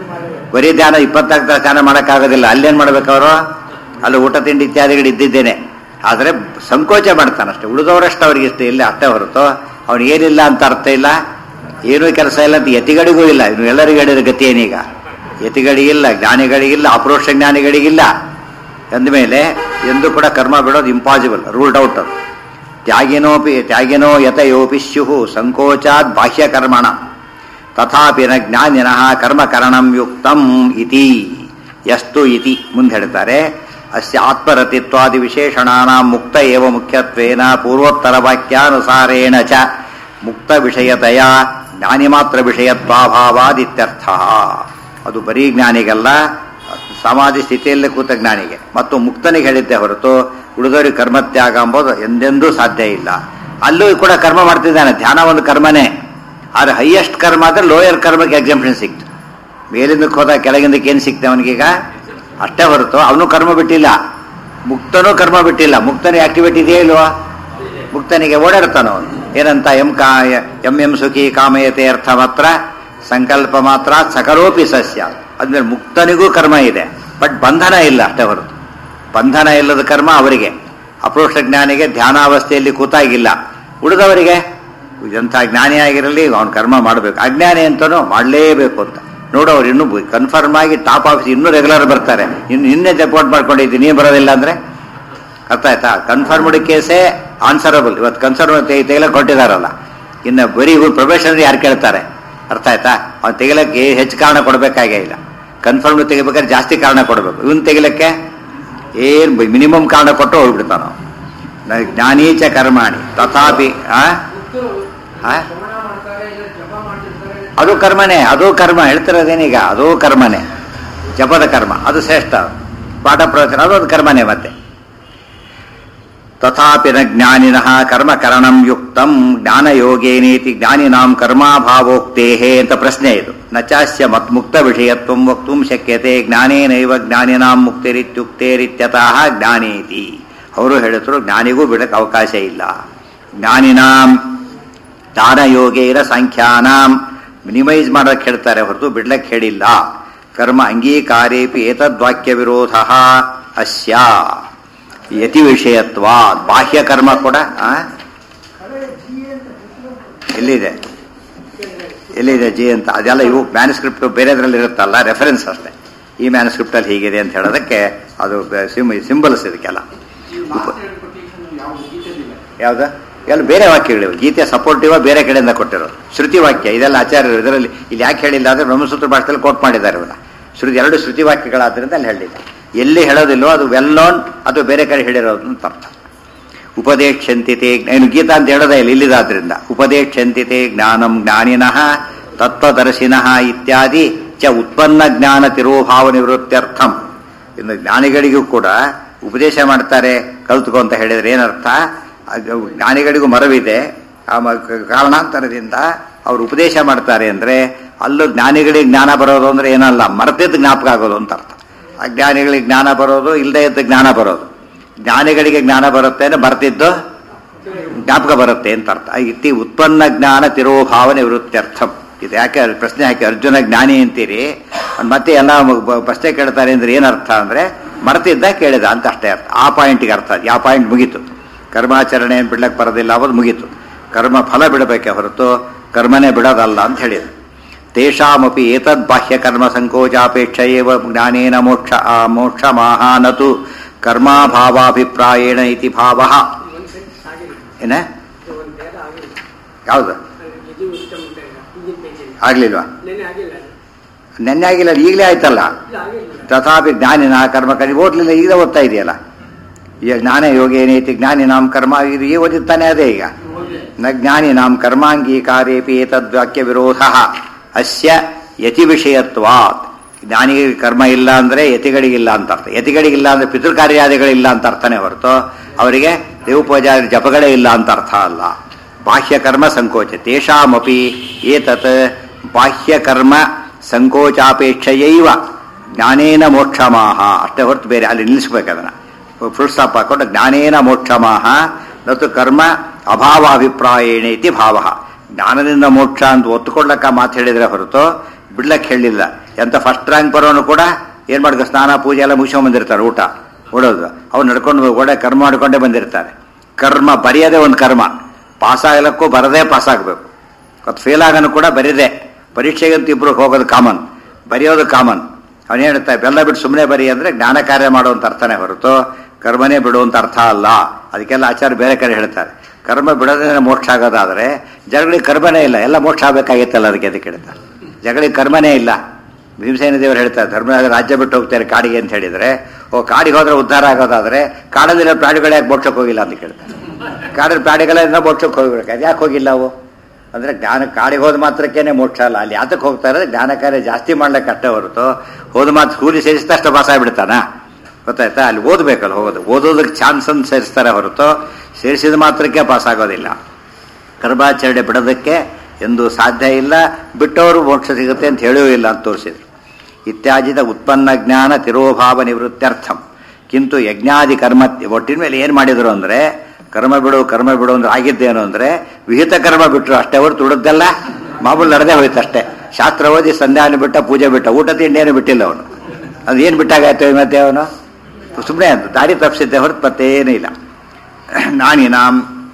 ಬರೀ ಧ್ಯಾನ ಇಪ್ಪತ್ನಾಲ್ಕು ತಾಸು ಧ್ಯಾನ ಮಾಡೋಕ್ಕಾಗೋದಿಲ್ಲ ಅಲ್ಲೇನು ಮಾಡ್ಬೇಕು ಅವರು ಅಲ್ಲಿ ಊಟ ತಿಂಡಿ ಇತ್ಯಾದಿಗಳು ಇದ್ದಿದ್ದೇನೆ ಆದರೆ ಸಂಕೋಚ ಮಾಡ್ತಾನೆ ಅಷ್ಟೇ ಉಳಿದವರಷ್ಟು ಅವ್ರಿಗೆ ಇಷ್ಟ ಇಲ್ಲ ಅಷ್ಟೇ ಹೊರತು ಅವ್ನಿಗೆ ಏನಿಲ್ಲ ಅಂತ ಅರ್ಥ ಇಲ್ಲ ಏನೂ ಕೆಲಸ ಇಲ್ಲ ಅಂತ ಯತಿಗಳಿಗೂ ಇಲ್ಲ ಇನ್ನು ಎಲ್ಲರಿಗೂ ಹೇಳಿದ ಗತಿ ಏನೀಗ ಯತಿಗಳಿಗಿಲ್ಲ ಜ್ಞಾನಿಗಳಿಗಿಲ್ಲ ಅಪರೋಕ್ಷ ಜ್ಞಾನಿಗಳಿಗಿಲ್ಲ ಅಂದಮೇಲೆ ಎಂದು ಕೂಡ ಕರ್ಮ ಬಿಡೋದು ಇಂಪಾಸಿಬಲ್ ರೂಲ್ಡ್ ಔಟ್ ಅದು ತ್ಯಾಗಿನೋಪಿ ತ್ಯಾಗಿನೋ ಯತಯೋಪಿ ಸ್ಯು ಸಂಕೋಚಾತ್ ಬಾಹ್ಯಕರ್ಮಣ ತಥಾಪಿ ನ ಜ್ಞಾನಿನಃ ಕರ್ಮಕರಣಂ ಯುಕ್ತಂ ಇತಿ ಯಸ್ತು ಇತಿ ಮುಂದೆ ಹೇಳ್ತಾರೆ ಅಸ್ಯ ಆತ್ಮರತಿತ್ವಾದಿ ವಿಶೇಷಣಾನಾಂ ಮುಕ್ತ ಏವ ಮುಖ್ಯತ್ವೇನ ಪೂರ್ವೋತ್ತರ ವಾಕ್ಯಾನುಸಾರೇಣ ಚ ಮುಕ್ತ ವಿಷಯತೆಯ ಜ್ಞಾನಿ ಮಾತ್ರ ವಿಷಯತ್ವಾಭಾವಾದಿತ್ಯರ್ಥ ಅದು ಬರೀ ಜ್ಞಾನಿಗಲ್ಲ ಸಮಾಧಿ ಸ್ಥಿತಿಯಲ್ಲಿ ಕೂತ ಜ್ಞಾನಿಗೆ ಮತ್ತು ಮುಕ್ತನಿಗೆ ಹೇಳಿದ್ದೆ ಹೊರತು ಉಳಿದವರಿಗೆ ಕರ್ಮತ್ಯಾಗ ಎಂಬುದು ಎಂದೆಂದೂ ಸಾಧ್ಯ ಇಲ್ಲ ಅಲ್ಲೂ ಕೂಡ ಕರ್ಮ ಮಾಡ್ತಿದ್ದಾನೆ ಧ್ಯಾನ ಒಂದು ಕರ್ಮನೇ ಆದರೆ ಹೈಯೆಸ್ಟ್ ಕರ್ಮ ಆದರೆ ಲೋಯರ್ ಕರ್ಮಕ್ಕೆ ಎಕ್ಸಾಂಪ್ಷನ್ ಸಿಕ್ತು ಮೇಲಿಂದಕ್ಕೆ ಹೋದ ಕೆಳಗಿಂದಕ್ಕೆ ಏನು ಸಿಕ್ತೆ ಅವನಿಗೀಗ ಅಷ್ಟೇ ಹೊರತು ಅವನು ಕರ್ಮ ಬಿಟ್ಟಿಲ್ಲ ಮುಕ್ತನೂ ಕರ್ಮ ಬಿಟ್ಟಿಲ್ಲ ಮುಕ್ತನಿಗೆ ಆಕ್ಟಿವಿಟಿ ಇದೆಯೇ ಇಲ್ವಾ ಮುಕ್ತನಿಗೆ ಓಡಾಡ್ತಾನ ಅವನು ಏನಂತ ಎಂ ಕಾ ಎಂ ಎಂ ಸುಖಿ ಕಾಮಯತೆ ಅರ್ಥ ಮಾತ್ರ ಸಂಕಲ್ಪ ಮಾತ್ರ ಸಕಲೋಪಿ ಸಸ್ಯ ಅದ್ಮೇಲೆ ಮುಕ್ತನಿಗೂ ಕರ್ಮ ಇದೆ ಬಟ್ ಬಂಧನ ಇಲ್ಲ ಅಷ್ಟೇ ಹೊರತು ಬಂಧನ ಇಲ್ಲದ ಕರ್ಮ ಅವರಿಗೆ ಅಪರೋಕ್ಷ ಜ್ಞಾನಿಗೆ ಧ್ಯಾನಾವಸ್ಥೆಯಲ್ಲಿ ಕೂತಾಗಿಲ್ಲ ಉಳಿದವರಿಗೆ ಎಂಥ ಜ್ಞಾನಿ ಆಗಿರಲಿ ಅವನು ಕರ್ಮ ಮಾಡಬೇಕು ಅಜ್ಞಾನಿ ಅಂತನೂ ಮಾಡಲೇಬೇಕು ಅಂತ ನೋಡೋರು ಇನ್ನೂ ಕನ್ಫರ್ಮ್ ಆಗಿ ಟಾಪ್ ಆಫೀಸ್ ಇನ್ನೂ ರೆಗ್ಯುಲರ್ ಬರ್ತಾರೆ ಇನ್ನು ನಿನ್ನೆ ರಿಪೋರ್ಟ್ ಮಾಡ್ಕೊಂಡಿದ್ದೀನಿ ನೀನು ಬರೋದಿಲ್ಲ ಅಂದರೆ ಅರ್ಥ ಆಯ್ತಾ ಕನ್ಫರ್ಮ್ಡ್ ಕೇಸೇ ಆನ್ಸರಬಲ್ ಇವತ್ತು ಕನ್ಫರ್ಮ್ ತೆಗಿಲಕ್ಕೆ ಕೊಟ್ಟಿದಾರಲ್ಲ ಇನ್ನು ಬರೀ ಇವ್ರು ಪ್ರೊಫೆಷನಲ್ ಯಾರು ಕೇಳ್ತಾರೆ ಅರ್ಥ ಆಯ್ತಾ ಅವ್ನು ತೆಗಿಲಕ್ಕೆ ಹೆಚ್ಚು ಕಾರಣ ಕೊಡಬೇಕಾಗೇ ಇಲ್ಲ ಕನ್ಫರ್ಮ್ ತೆಗಿಬೇಕಾದ್ರೆ ಜಾಸ್ತಿ ಕಾರಣ ಕೊಡಬೇಕು ಇವನ್ ತೆಗಿಲಕ್ಕೆ ಏನು ಮಿನಿಮಮ್ ಕಾರಣ ಕೊಟ್ಟು ಹೋಗ್ಬಿಡ್ತಾನ ನಾವು ಜ್ಞಾನೀಚ ಕರ್ಮಾಣಿ ತಥಾಪಿ ಆ ಆ? ಅದು ಕರ್ಮನೇ ಅದು ಕರ್ಮ ಹೇಳ್ತಿರೋದೇನೀಗ ಅದು ಕರ್ಮನೇ ಜಪದ ಕರ್ಮ ಅದು ಶ್ರೇಷ್ಠ ಪಾಠ ಪ್ರವಚನ ಅದೊಂದು ಕರ್ಮನೇ ಮತ್ತೆ ತಥಾಪಿ ನ ಜ್ಞಾನಿನಃ ಕರ್ಮಕರಣಂ ಯುಕ್ತಂ ಜ್ಞಾನಯೋಗೇನೇತಿ ಜ್ಞಾನಿನಾಂ ಕರ್ಮಾಭಾವೋಕ್ತೇಹೇ ಅಂತ ಪ್ರಶ್ನೆ ಇದು ನಚಾಸ್ಯ ಮತ್ ಮುಕ್ತ ವಿಷಯತ್ವಂ ವಕ್ತುಂ ಶಕ್ಯತೆ ಜ್ಞಾನೇನೈವ ಜ್ಞಾನಿನಾಂ ಮುಕ್ತಿರಿತ್ಯುಕ್ತೇರಿತ್ಯತಃ ಜ್ಞಾನೇತಿ ಅವರು ಹೇಳಿದ್ರು ಜ್ಞಾನಿಗೂ ಬಿಡಕ್ಕೆ ಅವಕಾಶ ಇಲ್ಲ ಜ್ಞಾನಿನಾಂ ಜ್ಞಾನಯೋಗೇನ ಸಂಖ್ಯಾನಾಂ ಮಿನಿಮೈಸ್ ಮಾಡಕ್ಕೆ ಹೇಳ್ತಾರೆ ಹೊರತು ಬಿಡ್ಲಕ್ಕೆ ಹೇಳಿಲ್ಲ ಕರ್ಮ ಅಂಗೀಕಾರೇಪಿ ಏತದ್ವಾಕ್ಯ ವಿರೋಧ ಅಸ್ಯ ಯತಿ ವಿಷಯತ್ವ ಬಾಹ್ಯ ಕರ್ಮ ಕೂಡ ಆ? ಎಲ್ಲಿದೆ ಎಲ್ಲಿದೆ ಜಿ ಅಂತ ಅದೆಲ್ಲ ಇವು ಮ್ಯಾನುಸ್ಕ್ರಿಪ್ಟ್ ಬೇರೆದ್ರಲ್ಲಿ ಇರುತ್ತಲ್ಲ ರೆಫರೆನ್ಸ್ ಅಷ್ಟೇ ಈ ಮ್ಯಾನುಸ್ಕ್ರಿಪ್ಟಲ್ಲಿ ಹೀಗಿದೆ ಅಂತ ಹೇಳೋದಕ್ಕೆ ಅದು ಸಿಂಬಲ್ಸ್ ಇದಕ್ಕೆಲ್ಲ ಯಾವ್ದು ಎಲ್ಲ ಬೇರೆ ವಾಕ್ಯಗಳಿವೆ ಗೀತೆ ಸಪೋರ್ಟಿವ್ ಬೇರೆ ಕಡೆಯಿಂದ ಕೊಟ್ಟಿರೋದು ಶ್ರುತಿ ವಾಕ್ಯ ಇದೆಲ್ಲ ಆಚಾರ್ಯರು ಇದರಲ್ಲಿ ಇಲ್ಲಿ ಯಾಕೆ ಹೇಳಿಲ್ಲ ಅಂದ್ರೆ ಬ್ರಹ್ಮಸೂತ್ರ ಭಾಷೆಯಲ್ಲಿ ಕೋಟ್ ಮಾಡಿದ್ದಾರೆ ಇವನ್ನ ಶ್ರುತಿ ಎರಡು ಶ್ರುತಿ ವಾಕ್ಯಗಳಾದ್ರಿಂದ ಅಲ್ಲಿ ಹೇಳಿಲ್ಲ ಎಲ್ಲಿ ಹೇಳೋದಿಲ್ಲೋ ಅದು ವೆಲ್ ನೋನ್ ಅದು ಬೇರೆ ಕಡೆ ಹೇಳಿರೋದು ಅಂತ ಅರ್ಥ ಉಪದೇಶಂತಿತೆ ಏನು ಗೀತಾ ಅಂತ ಹೇಳೋದೇ ಇಲ್ಲ ಇಲ್ಲಿದಾದ್ರಿಂದ ಉಪದೇಶಂತಿತೆ ಜ್ಞಾನಂ ಜ್ಞಾನಿನಃ ತತ್ವದರ್ಶಿನಃ ಇತ್ಯಾದಿ ಚ ಉತ್ಪನ್ನ ಜ್ಞಾನ ತಿರೋಭಾವ ನಿವೃತ್ತ್ಯರ್ಥಂ ಇನ್ನು ಜ್ಞಾನಿಗಳಿಗೂ ಕೂಡ ಉಪದೇಶ ಮಾಡ್ತಾರೆ ಕಲ್ತ್ಕೊ ಅಂತ ಹೇಳಿದ್ರೆ ಏನರ್ಥ ಅದು ಜ್ಞಾನಿಗಳಿಗೂ ಮರವಿದೆ ಆ ಮ- ಕಾರಣಾಂತರದಿಂದ ಅವರು ಉಪದೇಶ ಮಾಡ್ತಾರೆ ಅಂದ್ರೆ ಅಲ್ಲೂ ಜ್ಞಾನಿಗಳಿಗೆ ಜ್ಞಾನ ಬರೋದು ಅಂದ್ರೆ ಏನಲ್ಲ ಮರೆತಿದ್ದು ಜ್ಞಾಪಕ ಆಗೋದು ಅಂತ ಅರ್ಥ ಅಜ್ಞಾನಿಗಳಿಗೆ ಜ್ಞಾನ ಬರೋದು ಇಲ್ಲದೆ ಇದ್ದ ಜ್ಞಾನ ಬರೋದು ಜ್ಞಾನಿಗಳಿಗೆ ಜ್ಞಾನ ಬರುತ್ತೆ ಅಂದ್ರೆ ಬರ್ತಿದ್ದು ಜ್ಞಾಪಕ ಬರುತ್ತೆ ಅಂತ ಅರ್ಥ ಇತ್ತಿ ಉತ್ಪನ್ನ ಜ್ಞಾನ ತಿರೋಭಾವ ನಿವೃತ್ತ್ಯರ್ಥಂ ಇದು ಯಾಕೆ ಪ್ರಶ್ನೆ ಹಾಕಿ ಅರ್ಜುನ ಜ್ಞಾನಿ ಅಂತೀರಿ ಅವ್ನು ಮತ್ತೆ ಎಲ್ಲ ಬ- ಪ್ರಶ್ನೆ ಕೇಳ್ತಾರೆ ಅಂದ್ರೆ ಏನರ್ಥ ಅಂದ್ರೆ ಮರ್ತಿದ್ದ ಕೇಳಿದ ಅಂತ ಅಷ್ಟೇ ಅರ್ಥ ಆ ಪಾಯಿಂಟ್ಗೆ ಅರ್ಥ ಅದು. ಯಾವ ಪಾಯಿಂಟ್ ಮುಗೀತು ಕರ್ಮಾಚರಣೆ ಏನು ಬಿಡ್ಲಕ್ಕೆ ಬರೋದಿಲ್ಲ ಅವತ್ತು ಮುಗೀತು ಕರ್ಮ ಫಲ ಬಿಡಬೇಕೆ ಹೊರತು ಕರ್ಮನೇ ಬಿಡೋದಲ್ಲ ಅಂತ ಹೇಳಿದ್ರು ತೇಷಾಮಪಿ ಏತದ್ ಬಾಹ್ಯ ಕರ್ಮ ಸಂಕೋಚಾಪೇಕ್ಷ ಏವ ಜ್ಞಾನೇನ ಮೋಕ್ಷ ಆ ಮೋಕ್ಷ ಮಾಹಾನತು ಕರ್ಮಾಭಾವಾಭಿಪ್ರಾಯೇಣ ಇತಿ ಭಾವ ಏನ ಯಾವುದು ಆಗ್ಲಿಲ್ವಾ ನೆನ್ನೆ ಆಗಿಲ್ಲ ಅದು ಈಗಲೇ ಆಯ್ತಲ್ಲ ತಥಾಪಿ ಜ್ಞಾನಿನ ಕರ್ಮ ಕರಿ ಓದ್ಲಿಲ್ಲ ಈಗ ಓದ್ತಾ ಇದೆಯಲ್ಲ ಈಗ ಜ್ಞಾನ ಯೋಗೇನೇತಿ ಜ್ಞಾನಿನಾಂ ಕರ್ಮ ಇದು ಈ ಓದಿತ್ತಾನೆ ಅದೇ ಈಗ ನ ಜ್ಞಾನಿನಾಂ ಕರ್ಮಾಂಗೀಕಾರೇಪಿ ಏತದ್ವಾಕ್ಯ ವಿರೋಧ ಅಸ್ಯ ಯತಿ ವಿಷಯತ್ವಾತ್ ಜ್ಞಾನಿಗೆ ಕರ್ಮ ಇಲ್ಲ ಅಂದ್ರೆ ಯತಿಗಳಿಗಿಲ್ಲ ಅಂತ ಅರ್ಥ ಯತಿಗಳಿಗಿಲ್ಲ ಅಂದ್ರೆ ಪಿತೃಕಾರ್ಯಾದಿಗಳಿಲ್ಲ ಅಂತ ಅರ್ಥನೇ ಹೊರತು ಅವರಿಗೆ ದೇವಪೂಜಾರಿ ಜಪಗಳೇ ಇಲ್ಲ ಅಂತ ಅರ್ಥ ಅಲ್ಲ ಬಾಹ್ಯ ಕರ್ಮ ಸಂಕೋಚ ತೇಷಾಮಪಿ ಏತತ್ ಬಾಹ್ಯ ಕರ್ಮ ಸಂಕೋಚಾಪೇಕ್ಷೆಯೈವ ಜ್ಞಾನೇನ ಮೋಕ್ಷಮಾಹ ಅಷ್ಟೇ ಹೊರತು ಬೇರೆ ಅಲ್ಲಿ ನಿಲ್ಲಿಸ್ಬೇಕು ಅದನ್ನ ಫುಲ್ ಸ್ಟಾಪ್ ಹಾಕೊಂಡು ಜ್ಞಾನೇನ ಮೋಕ್ಷಮಾಹ ಮತ್ತು ಕರ್ಮ ಅಭಾವಾಭಿಪ್ರಾಯೇಣ ಇತಿ ಭಾವ ಜ್ಞಾನದಿಂದ ಮೋಕ್ಷ ಅಂತ ಒತ್ತುಕೊಳ್ಳಕ್ಕ ಮಾತು ಹೇಳಿದ್ರೆ ಹೊರತು ಬಿಡ್ಲಕ್ಕೆ ಹೇಳಿಲ್ಲ ಎಂತ ಫಸ್ಟ್ ರ್ಯಾಂಕ್ ಬರೋನು ಕೂಡ ಏನು ಮಾಡಿದ ಸ್ನಾನ ಪೂಜೆ ಎಲ್ಲ ಮುಗಿಸ್ಕೊಂಡ್ ಬಂದಿರ್ತಾರೆ ಊಟ ಓಡೋದು ಅವ್ರು ನಡ್ಕೊಂಡು ಒಳ್ಳೆ ಕರ್ಮ ಮಾಡ್ಕೊಂಡೇ ಬಂದಿರ್ತಾರೆ ಕರ್ಮ ಬರೆಯೋದೇ ಒಂದು ಕರ್ಮ ಪಾಸ್ ಆಗಲಕ್ಕೂ ಬರದೇ ಪಾಸ್ ಆಗಬೇಕು ಮತ್ತು ಫೇಲ್ ಆಗೋನು ಕೂಡ ಬರೀದೆ ಪರೀಕ್ಷೆಗಂತೂ ಇಬ್ರು ಹೋಗೋದು ಕಾಮನ್ ಬರೆಯೋದು ಕಾಮನ್ ಅವನು ಹೇಳ್ತಾರೆ ಬೆಲ್ಲ ಬಿಟ್ಟು ಸುಮ್ಮನೆ ಬರಿ ಅಂದರೆ ಜ್ಞಾನ ಕಾರ್ಯ ಮಾಡುವಂಥ ಅರ್ಥನೇ ಹೊರತು ಕರ್ಮನೇ ಬಿಡುವಂಥ ಅರ್ಥ ಅಲ್ಲ ಅದಕ್ಕೆಲ್ಲ ಆಚಾರ್ಯ ಬೇರೆ ಕಡೆ ಹೇಳ್ತಾರೆ ಕರ್ಮ ಬಿಡೋದೇ ಮೋಕ್ಷ ಆಗೋದಾದರೆ ಜಗಳಿಗೆ ಕರ್ಮನೇ ಇಲ್ಲ ಎಲ್ಲ ಮೋಕ್ಷ ಆಗಬೇಕಾಗಿತ್ತಲ್ಲ ಅದಕ್ಕೆ ಅದಕ್ಕೆ ಹೇಳ್ತಾರೆ ಜಗಳಿಗೆ ಕರ್ಮನೇ ಇಲ್ಲ ಭೀಮಸೇನ ದೇವರು ಹೇಳ್ತಾರೆ ಧರ್ಮರಾಜ ರಾಜ್ಯ ಬಿಟ್ಟು ಹೋಗ್ತಾರೆ ಕಾಡಿಗೆ ಅಂತ ಹೇಳಿದರೆ ಓ ಕಾಡಿಗೆ ಹೋದ್ರೆ ಉದ್ಧಾರ ಆಗೋದಾದರೆ ಕಾಡಲ್ಲಿರೋ ಪ್ರಾಣಿಗಳೇ ಯಾಕೆ ಮೋಕ್ಷಕ್ಕೆ ಹೋಗಿಲ್ಲ ಅಂತ ಕೇಳ್ತಾರೆ ಕಾಡಿನ ಪ್ರಾಣಿಗಳೆಲ್ಲ ಮೋಕ್ಷಕ್ಕೆ ಹೋಗ್ಬೇಕು ಅದು ಯಾಕೆ ಹೋಗಿಲ್ಲ ಅವು ಅಂದರೆ ಜ್ಞಾನ ಕಾಡಿಗೆ ಹೋದ ಮಾತ್ರಕ್ಕೇನೆ ಮೋಕ್ಷ ಅಲ್ಲ ಅಲ್ಲಿ ಯಾತಕ್ಕೆ ಹೋಗ್ತಾರೆ ಜ್ಞಾನ ಕಾರ್ಯ ಜಾಸ್ತಿ ಮಾಡ್ಲಿಕ್ಕೆ ಅಷ್ಟೇ ಹೊರತು ಹೋದ ಮಾತ್ರ ಕೂಲಿ ಸೇರಿಸಿದಷ್ಟು ಪಾಸ್ ಆಗಿಬಿಡ್ತಾನ ಗೊತ್ತಾಯ್ತಾ ಅಲ್ಲಿ ಓದಬೇಕಲ್ಲ ಹೋಗೋದು ಓದೋದಕ್ಕೆ ಚಾನ್ಸ್ ಅಂತ ಸೇರಿಸ್ತಾರೆ ಹೊರತು ಸೇರಿಸಿದ ಮಾತ್ರಕ್ಕೆ ಪಾಸ್ ಆಗೋದಿಲ್ಲ ಕರ್ಮಾಚರಣೆ ಬಿಡೋದಕ್ಕೆ ಎಂದು ಸಾಧ್ಯ ಇಲ್ಲ ಬಿಟ್ಟವರು ಮೋಕ್ಷ ಸಿಗುತ್ತೆ ಅಂತ ಹೇಳೂ ಇಲ್ಲ ಅಂತ ತೋರಿಸಿದ್ರು ಇತ್ಯಾಜಿತ ಉತ್ಪನ್ನ ಜ್ಞಾನ ತಿರೋಭಾವ ನಿವೃತ್ತ್ಯರ್ಥಂ ಕಿಂತು ಯಜ್ಞಾದಿ ಕರ್ಮ ಒಟ್ಟಿನ ಮೇಲೆ ಏನು ಮಾಡಿದ್ರು ಅಂದರೆ ಕರ್ಮ ಬಿಡು ಕರ್ಮ ಬಿಡು ಅಂದ್ರೆ ಆಗಿದ್ದೇನು ಅಂದರೆ ವಿಹಿತ ಕರ್ಮ ಬಿಟ್ಟರು ಅಷ್ಟೇ ಹೊರತು ಉಳಿದೆಲ್ಲ ಮಾಮೂಲು ನಡೆದೇ ಹೋಯ್ತು ಅಷ್ಟೇ ಶಾಸ್ತ್ರ ಓದಿ ಸಂಧ್ಯಾನ ಬಿಟ್ಟ ಪೂಜೆ ಬಿಟ್ಟ ಊಟ ತಿಂಡಿ ಬಿಟ್ಟಿಲ್ಲ ಅವನು ಅದು ಏನು ಬಿಟ್ಟಾಗಾಯ್ತು ಮತ್ತೆ ಅವನು ಸುಮ್ಮನೆ ಅಂತ ದಾರಿ ತಪ್ಪಿಸಿದ್ದೆ ಹೊರತು ಮತ್ತೇನೂ ಇಲ್ಲ ನಾನಿನಾಂ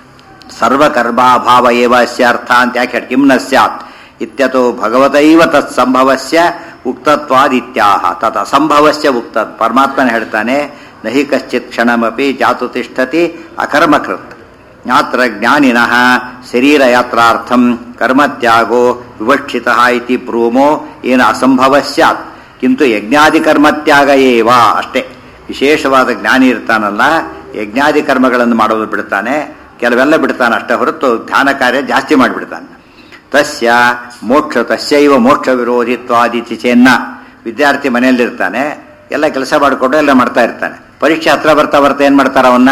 ಸರ್ವಕರ್ಮಾಭಾವ ಏವ ಅರ್ಥ ಅಂತ ಯಾಕೆ ಹೇಳಿ ಕಿಮ್ನ ಸ್ಯಾತ್ ಇತ್ಯತೋ ಭಗವತೈವ ತತ್ ಸಂಭವಸ್ಯ ಉಕ್ತತ್ವಾದಿತ್ಯಾಹ ತತ್ ಅಸಂಭವಸ್ಯ ಉಕ್ತ ಪರಮಾತ್ಮನ ಹೇಳ್ತಾನೆ ನಹಿ ಕಶ್ಚಿತ್ ಕ್ಷಣಮಪಿ ಜಾತು ತಿಷ್ಠತಿ ಅಕರ್ಮಕೃತ್ ಜ್ಞಾತ್ರ ಜ್ಞಾನಿನಃ ಶರೀರಯಾತ್ರಾರ್ಥಂ ಕರ್ಮತ್ಯಾಗೋ ವಿವಕ್ಷಿತ ಇತಿ ಬ್ರೂಮೋ ಏನು ಅಸಂಭವ ಸ್ಯಾತ್ ಕಿಂತು ಯಜ್ಞಾದಿ ಕರ್ಮತ್ಯಾಗ ಏವ ಅಷ್ಟೇ ವಿಶೇಷವಾದ ಜ್ಞಾನಿ ಇರ್ತಾನಲ್ಲ ಯಜ್ಞಾದಿ ಕರ್ಮಗಳನ್ನು ಮಾಡೋದು ಬಿಡ್ತಾನೆ ಕೆಲವೆಲ್ಲ ಬಿಡ್ತಾನೆ ಅಷ್ಟೇ ಹೊರತು ಧ್ಯಾನ ಕಾರ್ಯ ಜಾಸ್ತಿ ಮಾಡಿಬಿಡ್ತಾನೆ ತಸ್ಯ ಮೋಕ್ಷ ತಸ್ಯೈವ ಮೋಕ್ಷ ವಿರೋಧಿತ್ವಾದಿತಿ ಚೆನ್ನ ವಿದ್ಯಾರ್ಥಿ ಮನೆಯಲ್ಲಿರ್ತಾನೆ ಎಲ್ಲ ಕೆಲಸ ಮಾಡಿಕೊಂಡು ಎಲ್ಲ ಮಾಡ್ತಾ ಇರ್ತಾನೆ ಪರೀಕ್ಷೆ ಹತ್ರ ಬರ್ತಾ ಬರ್ತಾ ಏನು ಮಾಡ್ತಾರ ಅವನ್ನ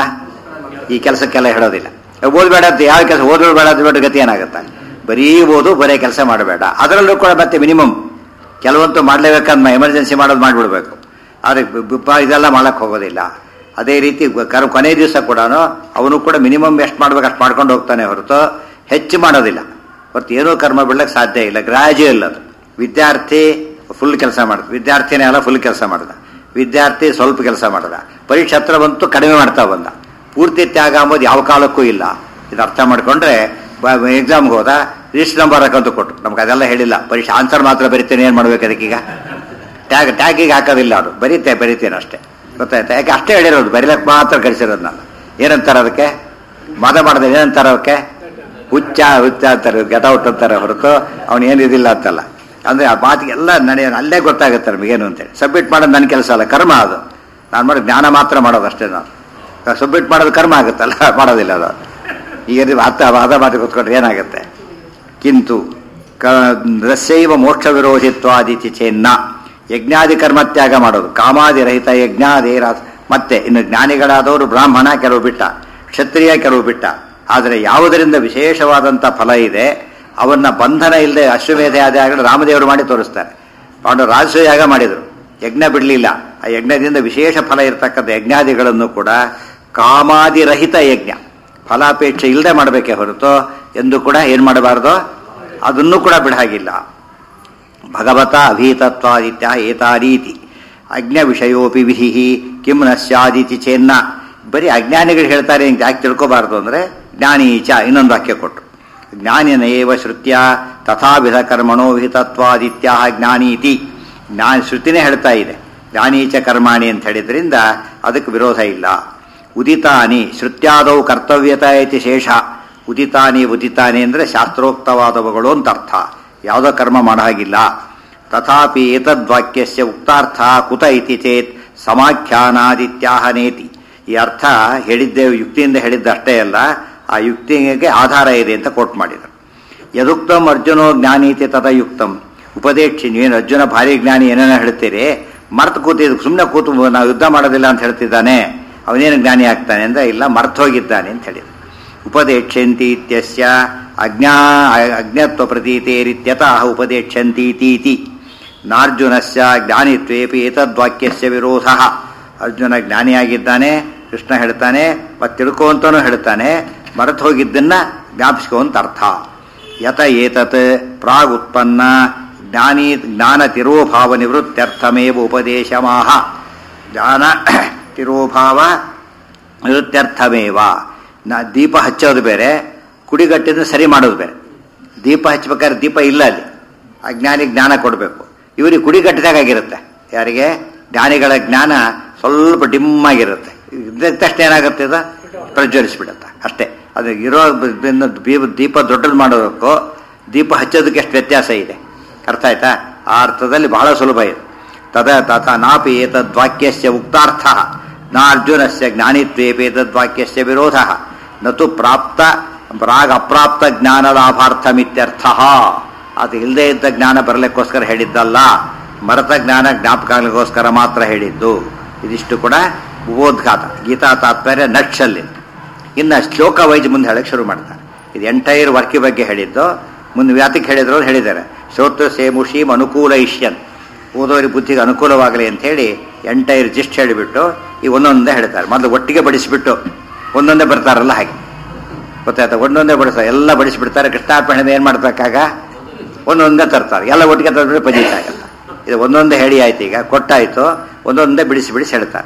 ಈ ಕೆಲಸಕ್ಕೆಲ್ಲ ಹೇಳೋದಿಲ್ಲ ಓದಬೇಡ ಅಂತ ಯಾವ ಕೆಲಸ ಓದೋದು ಬೇಡ ಅಂತ ಬಿಟ್ಟು ಗತಿ ಏನಾಗುತ್ತೆ ಬರೀ ಓದು ಬರೀ ಕೆಲಸ ಮಾಡಬೇಡ ಅದರಲ್ಲೂ ಕೂಡ ಮತ್ತೆ ಮಿನಿಮಮ್ ಕೆಲವಂತೂ ಮಾಡಲೇಬೇಕಂದ ಎಮರ್ಜೆನ್ಸಿ ಮಾಡೋದು ಮಾಡಿಬಿಡ್ಬೇಕು ಆದರೆ ಇದೆಲ್ಲ ಮಾಡಕ್ಕೆ ಹೋಗೋದಿಲ್ಲ ಅದೇ ರೀತಿ ಕರ್ ಕೊನೆ ದಿವಸ ಕೂಡ ಅವನು ಕೂಡ ಮಿನಿಮಮ್ ಎಷ್ಟು ಮಾಡ್ಬೇಕು ಅಷ್ಟು ಮಾಡ್ಕೊಂಡು ಹೋಗ್ತಾನೆ ಹೊರತು ಹೆಚ್ಚು ಮಾಡೋದಿಲ್ಲ ಹೊರತು ಏನೂ ಕರ್ಮ ಬಿಡ್ಲಿಕ್ಕೆ ಸಾಧ್ಯ ಇಲ್ಲ ಗ್ರಾಜುಯಲ್ ಅದು ವಿದ್ಯಾರ್ಥಿ ಫುಲ್ ಕೆಲಸ ಮಾಡಿದ ವಿದ್ಯಾರ್ಥಿನೇ ಅಲ್ಲ ಫುಲ್ ಕೆಲಸ ಮಾಡಿದ ವಿದ್ಯಾರ್ಥಿ ಸ್ವಲ್ಪ ಕೆಲಸ ಮಾಡಿದ ಪರೀಕ್ಷೆ ಹತ್ರ ಬಂತು ಕಡಿಮೆ ಮಾಡ್ತಾ ಬಂದ ಪೂರ್ತಿ ತ್ಯಾಗ ಅಂಬೋದು ಯಾವ ಕಾಲಕ್ಕೂ ಇಲ್ಲ ಇದು ಅರ್ಥ ಮಾಡ್ಕೊಂಡ್ರೆ ಎಕ್ಸಾಮ್ಗೆ ಹೋದ ಲಿಸ್ಟ್ ನಂಬರ್ ಹಾಕಂತ ಕೊಟ್ಟು ನಮ್ಗೆ ಅದೆಲ್ಲ ಹೇಳಿಲ್ಲ ಪರೀಕ್ಷೆ ಆನ್ಸರ್ ಮಾತ್ರ ಬರಿತೇನೆ ಏನು ಮಾಡ್ಬೇಕು ಅದಕ್ಕೀಗ ಟ್ಯಾಗ್ ಟ್ಯಾಗಿಗೆ ಹಾಕೋದಿಲ್ಲ ಅದು ಬರೀತೆ ಬರಿತೇನೆ ಅಷ್ಟೇ ಗೊತ್ತಾಯ್ತಾ ಯಾಕೆ ಅಷ್ಟೇ ಹೇಳಿರೋದು ಬರೀಲಕ್ಕೆ ಮಾತ್ರ ಕಳಿಸಿರೋದು ನಾನು ಏನಂತಾರೆ ಅದಕ್ಕೆ ಮದ ಮಾಡಿದ್ರೆ ಏನಂತಾರೆ ಅದಕ್ಕೆ ಹುಚ್ಚ ಹುಚ್ಚ ಅಂತಾರೆ ಗೆಟೌಟ್ ಅಂತಾರೆ ಹೊರತು ಅವನು ಏನಿದಿಲ್ಲ ಅಂತಲ್ಲ ಅಂದರೆ ಆ ಮಾತಿಗೆಲ್ಲ ನಡೆಯ ಅಲ್ಲೇ ಗೊತ್ತಾಗುತ್ತೆ ನಮಗೇನು ಅಂತೇಳಿ ಸಬ್ಮಿಟ್ ಮಾಡೋದು ನನ್ನ ಕೆಲಸ ಅಲ್ಲ ಕರ್ಮ ಅದು ನಾನು ಮಾಡಿ ಜ್ಞಾನ ಮಾತ್ರ ಮಾಡೋದು ಅಷ್ಟೇ ನಾನು ಸಬ್ಮಿಟ್ ಮಾಡೋದು ಕರ್ಮ ಆಗುತ್ತಲ್ಲ ಮಾಡೋದಿಲ್ಲ ಅದು ಈಗ ನೀವು ಅರ್ಥ ಅದ ಮಾತು ಕೂತ್ಕೊಂಡ್ರೆ ಏನಾಗುತ್ತೆ ಕಿಂತು ಕ ರಸ್ಯೈವ ಮೋಕ್ಷ ವಿರೋಧಿತ್ವಾದಿತಿ ಚೆನ್ನ ಯಜ್ಞಾದಿ ಕರ್ಮತ್ಯಾಗ ಮಾಡೋದು ಕಾಮಾದಿ ರಹಿತ ಯಜ್ಞಾದಿ ಮತ್ತೆ ಇನ್ನು ಜ್ಞಾನಿಗಳಾದವರು ಬ್ರಾಹ್ಮಣ ಕೆಲವು ಬಿಟ್ಟ ಕ್ಷತ್ರಿಯ ಕೆಲವು ಬಿಟ್ಟ ಆದರೆ ಯಾವುದರಿಂದ ವಿಶೇಷವಾದಂಥ ಫಲ ಇದೆ ಅವನ್ನ ಬಂಧನ ಇಲ್ಲದೆ ಅಶ್ವಮೇಧ ಆದಿ ಆಗಲು ರಾಮದೇವರು ಮಾಡಿ ತೋರಿಸ್ತಾರೆ ಪಾಂಡವ ರಾಜಸೂಯಾಗ ಮಾಡಿದರು ಯಜ್ಞ ಬಿಡಲಿಲ್ಲ ಆ ಯಜ್ಞದಿಂದ ವಿಶೇಷ ಫಲ ಇರತಕ್ಕಂಥ ಯಜ್ಞಾದಿಗಳನ್ನು ಕೂಡ ಕಾಮಾದಿರಹಿತ ಯಜ್ಞ ಫಲಾಪೇಕ್ಷೆ ಇಲ್ಲದೆ ಮಾಡಬೇಕೇ ಹೊರತು ಎಂದು ಕೂಡ ಏನು ಮಾಡಬಾರ್ದು ಅದನ್ನು ಕೂಡ ಬಿಡಾಗಿಲ್ಲ ಭಗವತ ಅಭೀತತ್ವಾದಿತ್ಯ ಏತಾರೀತಿ ಅಜ್ಞ ವಿಷಯೋಪಿ ವಿಧಿ ಕಿಂ ನ ಸ್ಯಾದಿತಿ ಚೆನ್ನ ಬರೀ ಅಜ್ಞಾನಿಗಳು ಹೇಳ್ತಾರೆ ಅಂತ ಯಾಕೆ ತಿಳ್ಕೋಬಾರ್ದು ಅಂದರೆ ಜ್ಞಾನೀಚ ಇನ್ನೊಂದು ವಾಕ್ಯ ಕೊಟ್ಟರು ಜ್ಞಾನಿನೇವ ಶ್ರುತ್ಯ ತಥಾವಿಧ ಕರ್ಮಣೋ ವಿಹಿತತ್ವಾದಿತ್ಯ ಜ್ಞಾನೀತಿ ಜ್ಞಾನ ಶ್ರುತಿನೇ ಹೇಳ್ತಾ ಇದೆ ಜ್ಞಾನೀಚ ಕರ್ಮಾಣಿ ಅಂತ ಹೇಳಿದ್ರಿಂದ ಅದಕ್ಕೆ ವಿರೋಧ ಇಲ್ಲ ಉದಿತಾನಿ ಶ್ರುತ್ಯಾದೌ ಕರ್ತವ್ಯತ ಇತಿ ಶೇಷ ಉದಿತಾನಿ ಉದಿತಾನಿ ಅಂದರೆ ಶಾಸ್ತ್ರೋಕ್ತವಾದವುಗಳು ಅಂತ ಅರ್ಥ ಯಾವುದೋ ಕರ್ಮ ಮಾಡೋ ಹಾಗಿಲ್ಲ ತಥಾಪಿ ಏತದ್ವಾಕ್ಯಸ್ಯ ಉಕ್ತಾರ್ಥ ಕುತ ಇತಿ ಚೇತ್ ಸಮಾಖ್ಯಾನಾದಿತ್ಯಾಹನೇತಿ ಈ ಅರ್ಥ ಹೇಳಿದ್ದೇವೆ ಯುಕ್ತಿಯಿಂದ ಹೇಳಿದ್ದಷ್ಟೇ ಅಲ್ಲ ಆ ಯುಕ್ತಿಗೆ ಆಧಾರ ಇದೆ ಅಂತ ಕೋಟ್ ಮಾಡಿದರು ಯದುಕ್ತಂ ಅರ್ಜುನೋ ಜ್ಞಾನೀತಿ ತದಯುಕ್ತಂ ಉಪದೇಶಿ ನೀವೇನು ಅರ್ಜುನ ಭಾರಿ ಜ್ಞಾನಿ ಏನೇನೋ ಹೇಳ್ತೀರಿ ಮರ್ತು ಕೂತಿದ್ದು ಸುಮ್ಮನೆ ಕೂತು ನಾವು ಯುದ್ಧ ಮಾಡೋದಿಲ್ಲ ಅಂತ ಹೇಳ್ತಿದ್ದಾನೆ ಅವನೇನು ಜ್ಞಾನಿ ಆಗ್ತಾನೆ ಅಂದ್ರೆ ಇಲ್ಲ ಮರ್ತು ಹೋಗಿದ್ದಾನೆ ಅಂತ ಹೇಳಿದ್ರು ಉಪದೇಕ್ಷಂತಿ ಇತ್ಯಸ್ಯ ಅಜ್ಞಾ ಅಜ್ಞತ್ವ ಪ್ರತೀತೇರಿತ್ಯತಃ ಉಪದೇಕ್ಷಂತೀತೀತಿ ನಾರ್ಜುನಸ್ಯ ಜ್ಞಾನಿತ್ವೇಪಿ ಏತದ್ವಾಕ್ಯಸ್ಯ ವಿರೋಧ ಅರ್ಜುನ ಜ್ಞಾನಿಯಾಗಿದ್ದಾನೆ ಕೃಷ್ಣ ಹೇಳ್ತಾನೆ ಮತ್ತೆ ತಿಳ್ಕೊ ಅಂತಾನೂ ಹೇಳ್ತಾನೆ ಮರೆತು ಹೋಗಿದ್ದನ್ನ ಜ್ಞಾಪಿಸ್ಕೊ ಅಂತ ಅರ್ಥ ಯತ ಏತತ್ ಪ್ರಾಗ್ ಉತ್ಪನ್ನ ಜ್ಞಾನಿ ಜ್ಞಾನ ತಿರೋಭಾವ ನಿವೃತ್ತ್ಯರ್ಥಮೇವ ಉಪದೇಶಮಾಹ ಜ್ಞಾನ ತಿರೋಭಾವ ನಿವೃತ್ತ್ಯರ್ಥಮೇವ ನಾ ದೀಪ ಹಚ್ಚೋದು ಬೇರೆ ಕುಡಿಗಟ್ಟಿದ್ರೆ ಸರಿ ಮಾಡೋದು ಬೇರೆ ದೀಪ ಹಚ್ಬೇಕಾದ್ರೆ ದೀಪ ಇಲ್ಲ ಅಲ್ಲಿ ಅಜ್ಞಾನಿ ಜ್ಞಾನ ಕೊಡಬೇಕು ಇವರಿಗೆ ಕುಡಿಗಟ್ಟಿದಾಗಿರುತ್ತೆ ಯಾರಿಗೆ ಜ್ಞಾನಿಗಳ ಜ್ಞಾನ ಸ್ವಲ್ಪ ಡಿಮ್ ಆಗಿರುತ್ತೆ ಇದ್ದ ತಕ್ಷಣ ಏನಾಗುತ್ತೆ ಇದು ಪ್ರಜ್ವಲಿಸ್ಬಿಡುತ್ತೆ ಅಷ್ಟೇ ಅದು ಇರೋ ಬ- ಬೆನ್ನು ದೀಪ- ದೀಪ ದೊಡ್ಡದು ಮಾಡೋದಕ್ಕೂ ದೀಪ ಹಚ್ಚೋದಕ್ಕೆ ಎಷ್ಟು ವ್ಯತ್ಯಾಸ ಇದೆ ಅರ್ಥ ಆಯ್ತಾ ಆ ಅರ್ಥದಲ್ಲಿ ಬಹಳ ಸುಲಭ ಇದೆ ತದ ತಥ ನಾಪಿ ಏತದ್ವಾಕ್ಯಸ್ಯ ಉಕ್ತಾರ್ಥ ನ ಅರ್ಜುನಸ್ಯ ಜ್ಞಾನಿತ್ವೇಪಿ ಏತದ್ವಾಕ್ಯಸ್ಯ ವಿರೋಧ ನತು ಪ್ರಾಪ್ತ ಪ್ರಾಗ್ ಅಪ್ರಾಪ್ತ ಜ್ಞಾನ ಲಾಭಾರ್ಥಮಿತ್ಯರ್ಥ ಅದು ಇಲ್ಲದೆ ಇದ್ದ ಜ್ಞಾನ ಬರಲಿಕ್ಕೋಸ್ಕರ ಹೇಳಿದ್ದಲ್ಲ ಮರತ ಜ್ಞಾನ ಜ್ಞಾಪಕಗೋಸ್ಕರ ಮಾತ್ರ ಹೇಳಿದ್ದು ಇದಿಷ್ಟು ಕೂಡ ಉಬೋದ್ಘಾತ ಗೀತಾ ತಾತ್ಪರ್ಯ ನಕ್ಷಲ್ಲಿ ಇನ್ನು ಶ್ಲೋಕ ವೈಜ್ ಮುಂದೆ ಹೇಳಕ್ಕೆ ಶುರು ಮಾಡ್ತಾರೆ ಇದು ಎಂಟೈರ್ ವರ್ಕಿ ಬಗ್ಗೆ ಹೇಳಿದ್ದು ಮುಂದೆ ವ್ಯಾತಿಗೆ ಹೇಳಿದ್ರು ಅಂತ ಹೇಳಿದ್ದಾರೆ ಶ್ರೋತ್ರ ಸೇಮುಷೀಮ್ ಅನುಕೂಲ ಇಷ್ಯನ್ ಓದೋರಿಗೆ ಬುದ್ಧಿಗೆ ಅನುಕೂಲವಾಗಲಿ ಅಂತ ಹೇಳಿ ಎಂಟೈರ್ ಜಿಸ್ಟ್ ಹೇಳಿಬಿಟ್ಟು ಈ ಒಂದೊಂದೇ ಹೇಳ್ತಾರೆ ಮೊದಲು ಒಟ್ಟಿಗೆ ಬಡಿಸಿಬಿಟ್ಟು ಒಂದೊಂದೇ ಬರ್ತಾರಲ್ಲ ಹಾಗೆ ಗೊತ್ತಾಯ್ತಾ ಒಂದೊಂದೇ ಬಡಿಸ್ತಾರೆ ಎಲ್ಲ ಬಡಿಸಿಬಿಡ್ತಾರೆ ಕೃಷ್ಣಾರ್ಪಣೆ ಏನು ಮಾಡ್ಬೇಕಾಗ ಒಂದೊಂದೇ ತರ್ತಾರೆ ಎಲ್ಲ ಒಟ್ಟಿಗೆ ತಂದ್ರೆ ಪಂಜಿತ ಆಗಲ್ಲ ಇದು ಒಂದೊಂದೇ ಹೇಳಿ ಆಯ್ತು ಈಗ ಕೊಟ್ಟಾಯ್ತು ಒಂದೊಂದೇ ಬಿಡಿಸಿ ಬಿಡಿಸಿ ಹೇಳ್ತಾರೆ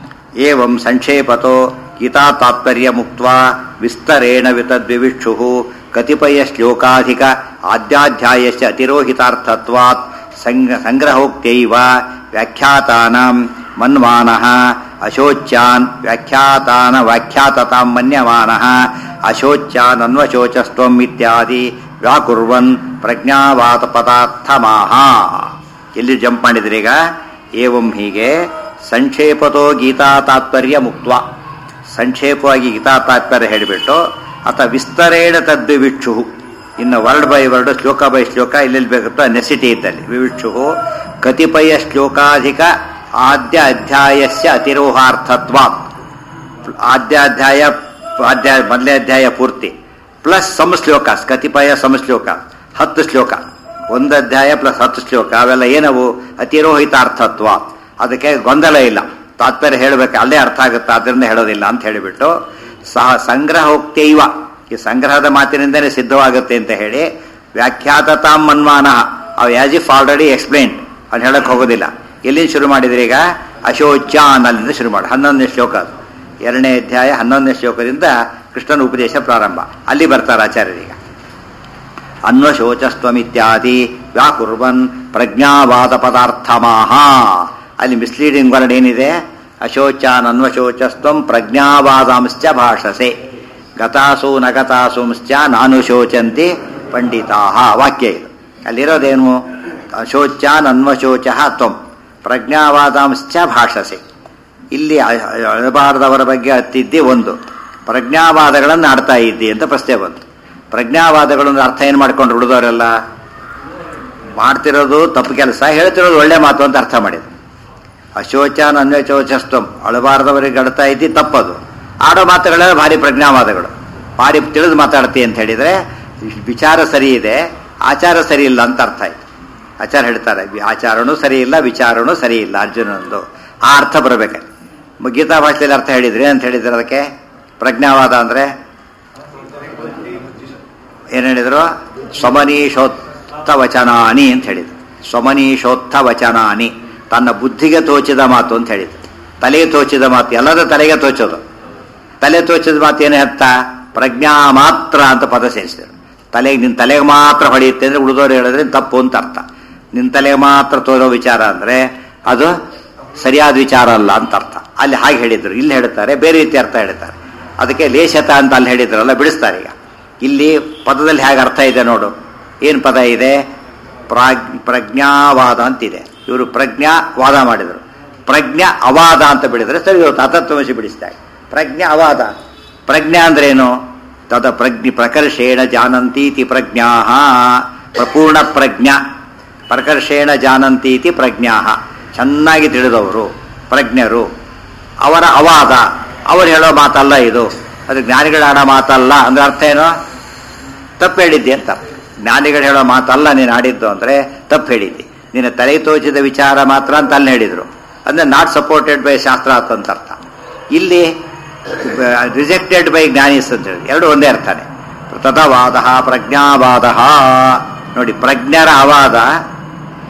ಏವಂ ಸಂಕ್ಷೇಪತೋ ಗೀತಾ ತಾತ್ಪರ್ಯ ಮುಕ್ತ ವಿಸ್ತರೇಣ ವಿತದ್ವಿವಿಕ್ಷು ಕತಿಪಯ ಶ್ಲೋಕಾಧಿಕ ಆದ್ಯಾಧ್ಯಾಯಸ್ಯ ಅತಿರೋಹಿತಾರ್ಥತ್ವಾತ್ ಸಂಗ ಸಂಗ್ರಹೋಕ್ತೈವ ವ್ಯಾಖ್ಯಾತಾನಾಂ ಮನ್ಮಾನಃ ಅಶೋಚ್ಯಾನ್ ವ್ಯಾಖ್ಯಾತಾನ ವ್ಯಾಖ್ಯಾತತಾಂ ಮನ್ಯಮಾನಃ ಅಶೋಚ್ಯಾನ್ ಅನ್ವಶೋಚಸ್ತ್ವಂ ಇತ್ಯಾದಿ ವ್ಯಾಕುರ್ವನ್ ಪ್ರಜ್ಞಾವಾತ ಪದಾರ್ಥಮಾಹ ಎಲ್ಲಿ ಜಂಪ್ ಮಾಡಿದ್ರಿ ಈಗ ಏವಂ ಹೀಗೆ ಸಂಕ್ಷೇಪತೋ ಗೀತಾ ತಾತ್ಪರ್ಯ ಮುಕ್ತ ಸಂಕ್ಷೇಪವಾಗಿ ಗೀತಾ ತಾತ್ಪರ್ಯ ಹೇಳಿಬಿಟ್ಟು ಅಥ ವಿಸ್ತರೇಣ ತದ್ವಿವಿಕ್ಷು ಇನ್ನು ವರ್ಡ್ ಬೈ ವರ್ಡ್ ಶ್ಲೋಕ ಬೈ ಶ್ಲೋಕ ಎಲ್ಲೆಲ್ಲಿ ಬೇಕಂತ ನೆಸಿಟಿ ಇದ್ದಲ್ಲಿ ವಿವಿಕ್ಷು ಕತಿಪಯ ಶ್ಲೋಕಾಧಿಕ ಆದ್ಯ ಅಧ್ಯಾಯಸ್ಯ ಅತಿರೋಹಾರ್ಥತ್ವಾತ್ ಆದ್ಯ ಅಧ್ಯಾಯ ಅಧ್ಯಾಯ ಮೊದಲನೇ ಅಧ್ಯಾಯ ಪೂರ್ತಿ ಪ್ಲಸ್ ಸಂಶ್ಲೋಕ ಕತಿಪಯ ಸಂಶ್ಲೋಕ ಹತ್ತು ಶ್ಲೋಕ ಒಂದು ಅಧ್ಯಾಯ ಪ್ಲಸ್ ಹತ್ತು ಶ್ಲೋಕ ಅವೆಲ್ಲ ಏನವು ಅತಿರೋಹಿತಾರ್ಥತ್ವ ಅದಕ್ಕೆ ಗೊಂದಲ ಇಲ್ಲ ತಾತ್ಪರ್ಯ ಹೇಳಬೇಕು ಅಲ್ಲೇ ಅರ್ಥ ಆಗುತ್ತೆ ಅದರಿಂದ ಹೇಳೋದಿಲ್ಲ ಅಂತ ಹೇಳಿಬಿಟ್ಟು ಸಹ ಸಂಗ್ರಹೋಕ್ತೈವ ಈ ಸಂಗ್ರಹದ ಮಾತಿನಿಂದಲೇ ಸಿದ್ಧವಾಗುತ್ತೆ ಅಂತ ಹೇಳಿ ವ್ಯಾಖ್ಯಾತತಾಂ ಮನ್ಮಾನ ಅವು ಆಸ್ ಇಫ್ ಆಲ್ರೆಡಿ ಎಕ್ಸ್ಪ್ಲೈನ್ ಅದು ಹೇಳಕ್ ಹೋಗೋದಿಲ್ಲ ಎಲ್ಲಿಂದ ಶುರು ಮಾಡಿದ್ರಿ ಈಗ ಅಶೋಚಾನ್ ಅಲ್ಲಿಂದ ಶುರು ಮಾಡಿ ಹನ್ನೊಂದನೇ ಶ್ಲೋಕ ಅದು ಎರಡನೇ ಅಧ್ಯಾಯ ಹನ್ನೊಂದನೇ ಶ್ಲೋಕದಿಂದ ಕೃಷ್ಣನ ಉಪದೇಶ ಪ್ರಾರಂಭ ಅಲ್ಲಿ ಬರ್ತಾರೆ ಆಚಾರ್ಯರೀಗ ಅನ್ವಶೋಚಸ್ತ್ವಮಿತ್ಯಾದಿ ವ್ಯಾಕುರ್ವನ್ ಪ್ರಜ್ಞಾವಾದ ಪದಾರ್ಥಮಾಹ ಅಲ್ಲಿ ಮಿಸ್ಲೀಡಿಂಗ್ ವರ್ಡ್ ಏನಿದೆ ಅಶೋಚಾನ್ ಅನ್ವಶೋಚಸ್ತ್ವಂ ಪ್ರಜ್ಞಾವಾದಾಂಶ್ಚ ಭಾಷಸೆ ಗತಾಸು ನಗತಾಸುಂಶ್ಚ ನಾನು ಶೋಚಂತಿ ಪಂಡಿತಾಹ ವಾಕ್ಯ ಇದು ಅಲ್ಲಿರೋದೇನು ಅಶೋಚಾನ್ ಅನ್ವಶೋಚ ತ್ವಂ ಪ್ರಜ್ಞಾವಾದಾಂಶ್ಚ ಭಾಷಸೆ ಇಲ್ಲಿ ಅ- ಅಳಬಾರದವರ ಬಗ್ಗೆ ಹತ್ತಿದ್ದಿ ಒಂದು ಪ್ರಜ್ಞಾವಾದಗಳನ್ನು ಆಡ್ತಾ ಇದ್ದಿ ಅಂತ ಪ್ರಶ್ನೆ ಬಂತು ಪ್ರಜ್ಞಾವಾದಗಳನ್ನು ಅರ್ಥ ಏನು ಮಾಡ್ಕೊಂಡು ಉಳಿದವರೆಲ್ಲ ಮಾಡ್ತಿರೋದು ತಪ್ಪು ಕೆಲಸ ಹೇಳ್ತಿರೋದು ಒಳ್ಳೆ ಮಾತು ಅಂತ ಅರ್ಥ ಮಾಡಿದ್ರು ಅಶೋಚಾನ್ ಅನ್ವಚೋಚಸ್ತಂ ಅಳಬಾರದವರಿಗೆ ಆಡ್ತಾ ಇದ್ದಿ ತಪ್ಪದು ಆಡೋ ಮಾತುಗಳೆಲ್ಲ ಭಾರಿ ಪ್ರಜ್ಞಾವಾದಗಳು ಭಾರಿ ತಿಳಿದು ಮಾತಾಡ್ತಿ ಅಂತ ಹೇಳಿದ್ರೆ ವಿಚಾರ ಸರಿ ಇದೆ ಆಚಾರ ಸರಿ ಇಲ್ಲ ಅಂತ ಅರ್ಥ ಆಯ್ತು ಆಚಾರ ಹೇಳ್ತಾರೆ ವಿ- ಆಚಾರನೂ ಸರಿ ಇಲ್ಲ ವಿಚಾರನೂ ಸರಿ ಇಲ್ಲ ಅರ್ಜುನಂದು ಆ ಅರ್ಥ ಬರಬೇಕು ಗೀತಾ ಭಾಷೆಯಲ್ಲಿ ಅರ್ಥ ಹೇಳಿದ್ರಿ ಅಂತ ಹೇಳಿದ್ರೆ ಅದಕ್ಕೆ ಪ್ರಜ್ಞಾವಾದ ಅಂದ್ರೆ ಏನ್ ಹೇಳಿದ್ರು ಸ್ವಮನೀಶೋತ್ತ ವಚನಾನಿ ಅಂತ ಹೇಳಿದ್ರು ಸ್ವಮನೀಶೋತ್ತ ವಚನಾನಿ ತನ್ನ ಬುದ್ಧಿಗೆ ತೋಚಿದ ಮಾತು ಅಂತ ಹೇಳಿದ್ರು ತಲೆಗೆ ತೋಚಿದ ಮಾತು ಎಲ್ಲದ ತಲೆಗೆ ತೋಚೋದು ತಲೆ ತೋಚಿದ ಮಾತು ಏನೇ ಅರ್ಥ ಪ್ರಜ್ಞಾ ಮಾತ್ರ ಅಂತ ಪದ ಸೇರಿಸಿದ್ರು ತಲೆಗೆ ನಿನ್ನ ತಲೆಗೆ ಮಾತ್ರ ಹೊಡೆಯುತ್ತೆ ಅಂದ್ರೆ ಉಳಿದವರು ಹೇಳಿದ್ರೆ ತಪ್ಪು ಅಂತ ಅರ್ಥ ನಿನ್ನ ತಲೆಗೆ ಮಾತ್ರ ತೋರೋ ವಿಚಾರ ಅಂದ್ರೆ ಅದು ಸರಿಯಾದ ವಿಚಾರ ಅಲ್ಲ ಅಂತ ಅರ್ಥ ಅಲ್ಲಿ ಹಾಗೆ ಹೇಳಿದ್ರು ಇಲ್ಲಿ ಹೇಳ್ತಾರೆ ಬೇರೆ ರೀತಿ ಅರ್ಥ ಹೇಳ್ತಾರೆ ಅದಕ್ಕೆ ಲೇಷತ ಅಂತ ಅಲ್ಲಿ ಹೇಳಿದ್ರಲ್ಲ ಬಿಡಿಸ್ತಾರೆ ಈಗ ಇಲ್ಲಿ ಪದದಲ್ಲಿ ಹೇಗೆ ಅರ್ಥ ಇದೆ ನೋಡು ಏನು ಪದ ಇದೆ ಪ್ರಾಗ್ ಪ್ರಜ್ಞಾವಾದ ಅಂತಿದೆ ಇವರು ಪ್ರಜ್ಞಾ ವಾದ ಮಾಡಿದರು ಪ್ರಜ್ಞಾ ಅವಾದ ಅಂತ ಬಿಡಿದ್ರೆ ಸರಿ ಹೋಗುತ್ತೆ ಅತತ್ವಮಸಿ ಬಿಡಿಸ್ತಾರೆ ಪ್ರಜ್ಞಾ ಅವಾದ ಪ್ರಜ್ಞಾ ಅಂದ್ರೆ ಏನು ತದ ಪ್ರಜ್ಞಿ ಪ್ರಕರ್ಷೇಣ ಜಾನಂತೀತಿ ಪ್ರಜ್ಞಾ ಪೂರ್ಣ ಪ್ರಜ್ಞಾ ಪ್ರಕರ್ಷೇಣ ಜಾನಂತೀತಿ ಪ್ರಜ್ಞಾ ಚೆನ್ನಾಗಿ ತಿಳಿದವರು ಪ್ರಜ್ಞರು ಅವರ ಅವಾದ ಅವರು ಹೇಳೋ ಮಾತಲ್ಲ ಇದು ಅದು ಜ್ಞಾನಿಗಳ ಆಡೋ ಮಾತಲ್ಲ ಅಂದ್ರೆ ಅರ್ಥ ಏನು ತಪ್ಪು ಹೇಳಿದ್ದೆ ಅಂತ ಅರ್ಥ. ಜ್ಞಾನಿಗಳು ಹೇಳೋ ಮಾತಲ್ಲ ನೀನು ಆಡಿದ್ದು ಅಂದ್ರೆ ತಪ್ಪು ಹೇಳಿದ್ದಿ ನಿನ್ನ ತಲೆ ತೋಚಿದ ವಿಚಾರ ಮಾತ್ರ ಅಂತ ಅಲ್ಲಿ ಹೇಳಿದ್ರು ಅಂದ್ರೆ ನಾಟ್ ಸಪೋರ್ಟೆಡ್ ಬೈ ಶಾಸ್ತ್ರ ಅಂತ ಅರ್ಥ ಇಲ್ಲಿ ರಿಜೆಕ್ಟೆಡ್ ಬೈ ಜ್ಞಾನಿಸ್ ಅಂತ ಹೇಳಿ ಎರಡು ಒಂದೇ ಅರ್ಥನೇ ತಥವಾದ ಪ್ರಜ್ಞಾವಾದ ನೋಡಿ ಪ್ರಜ್ಞರ ಅವಾದ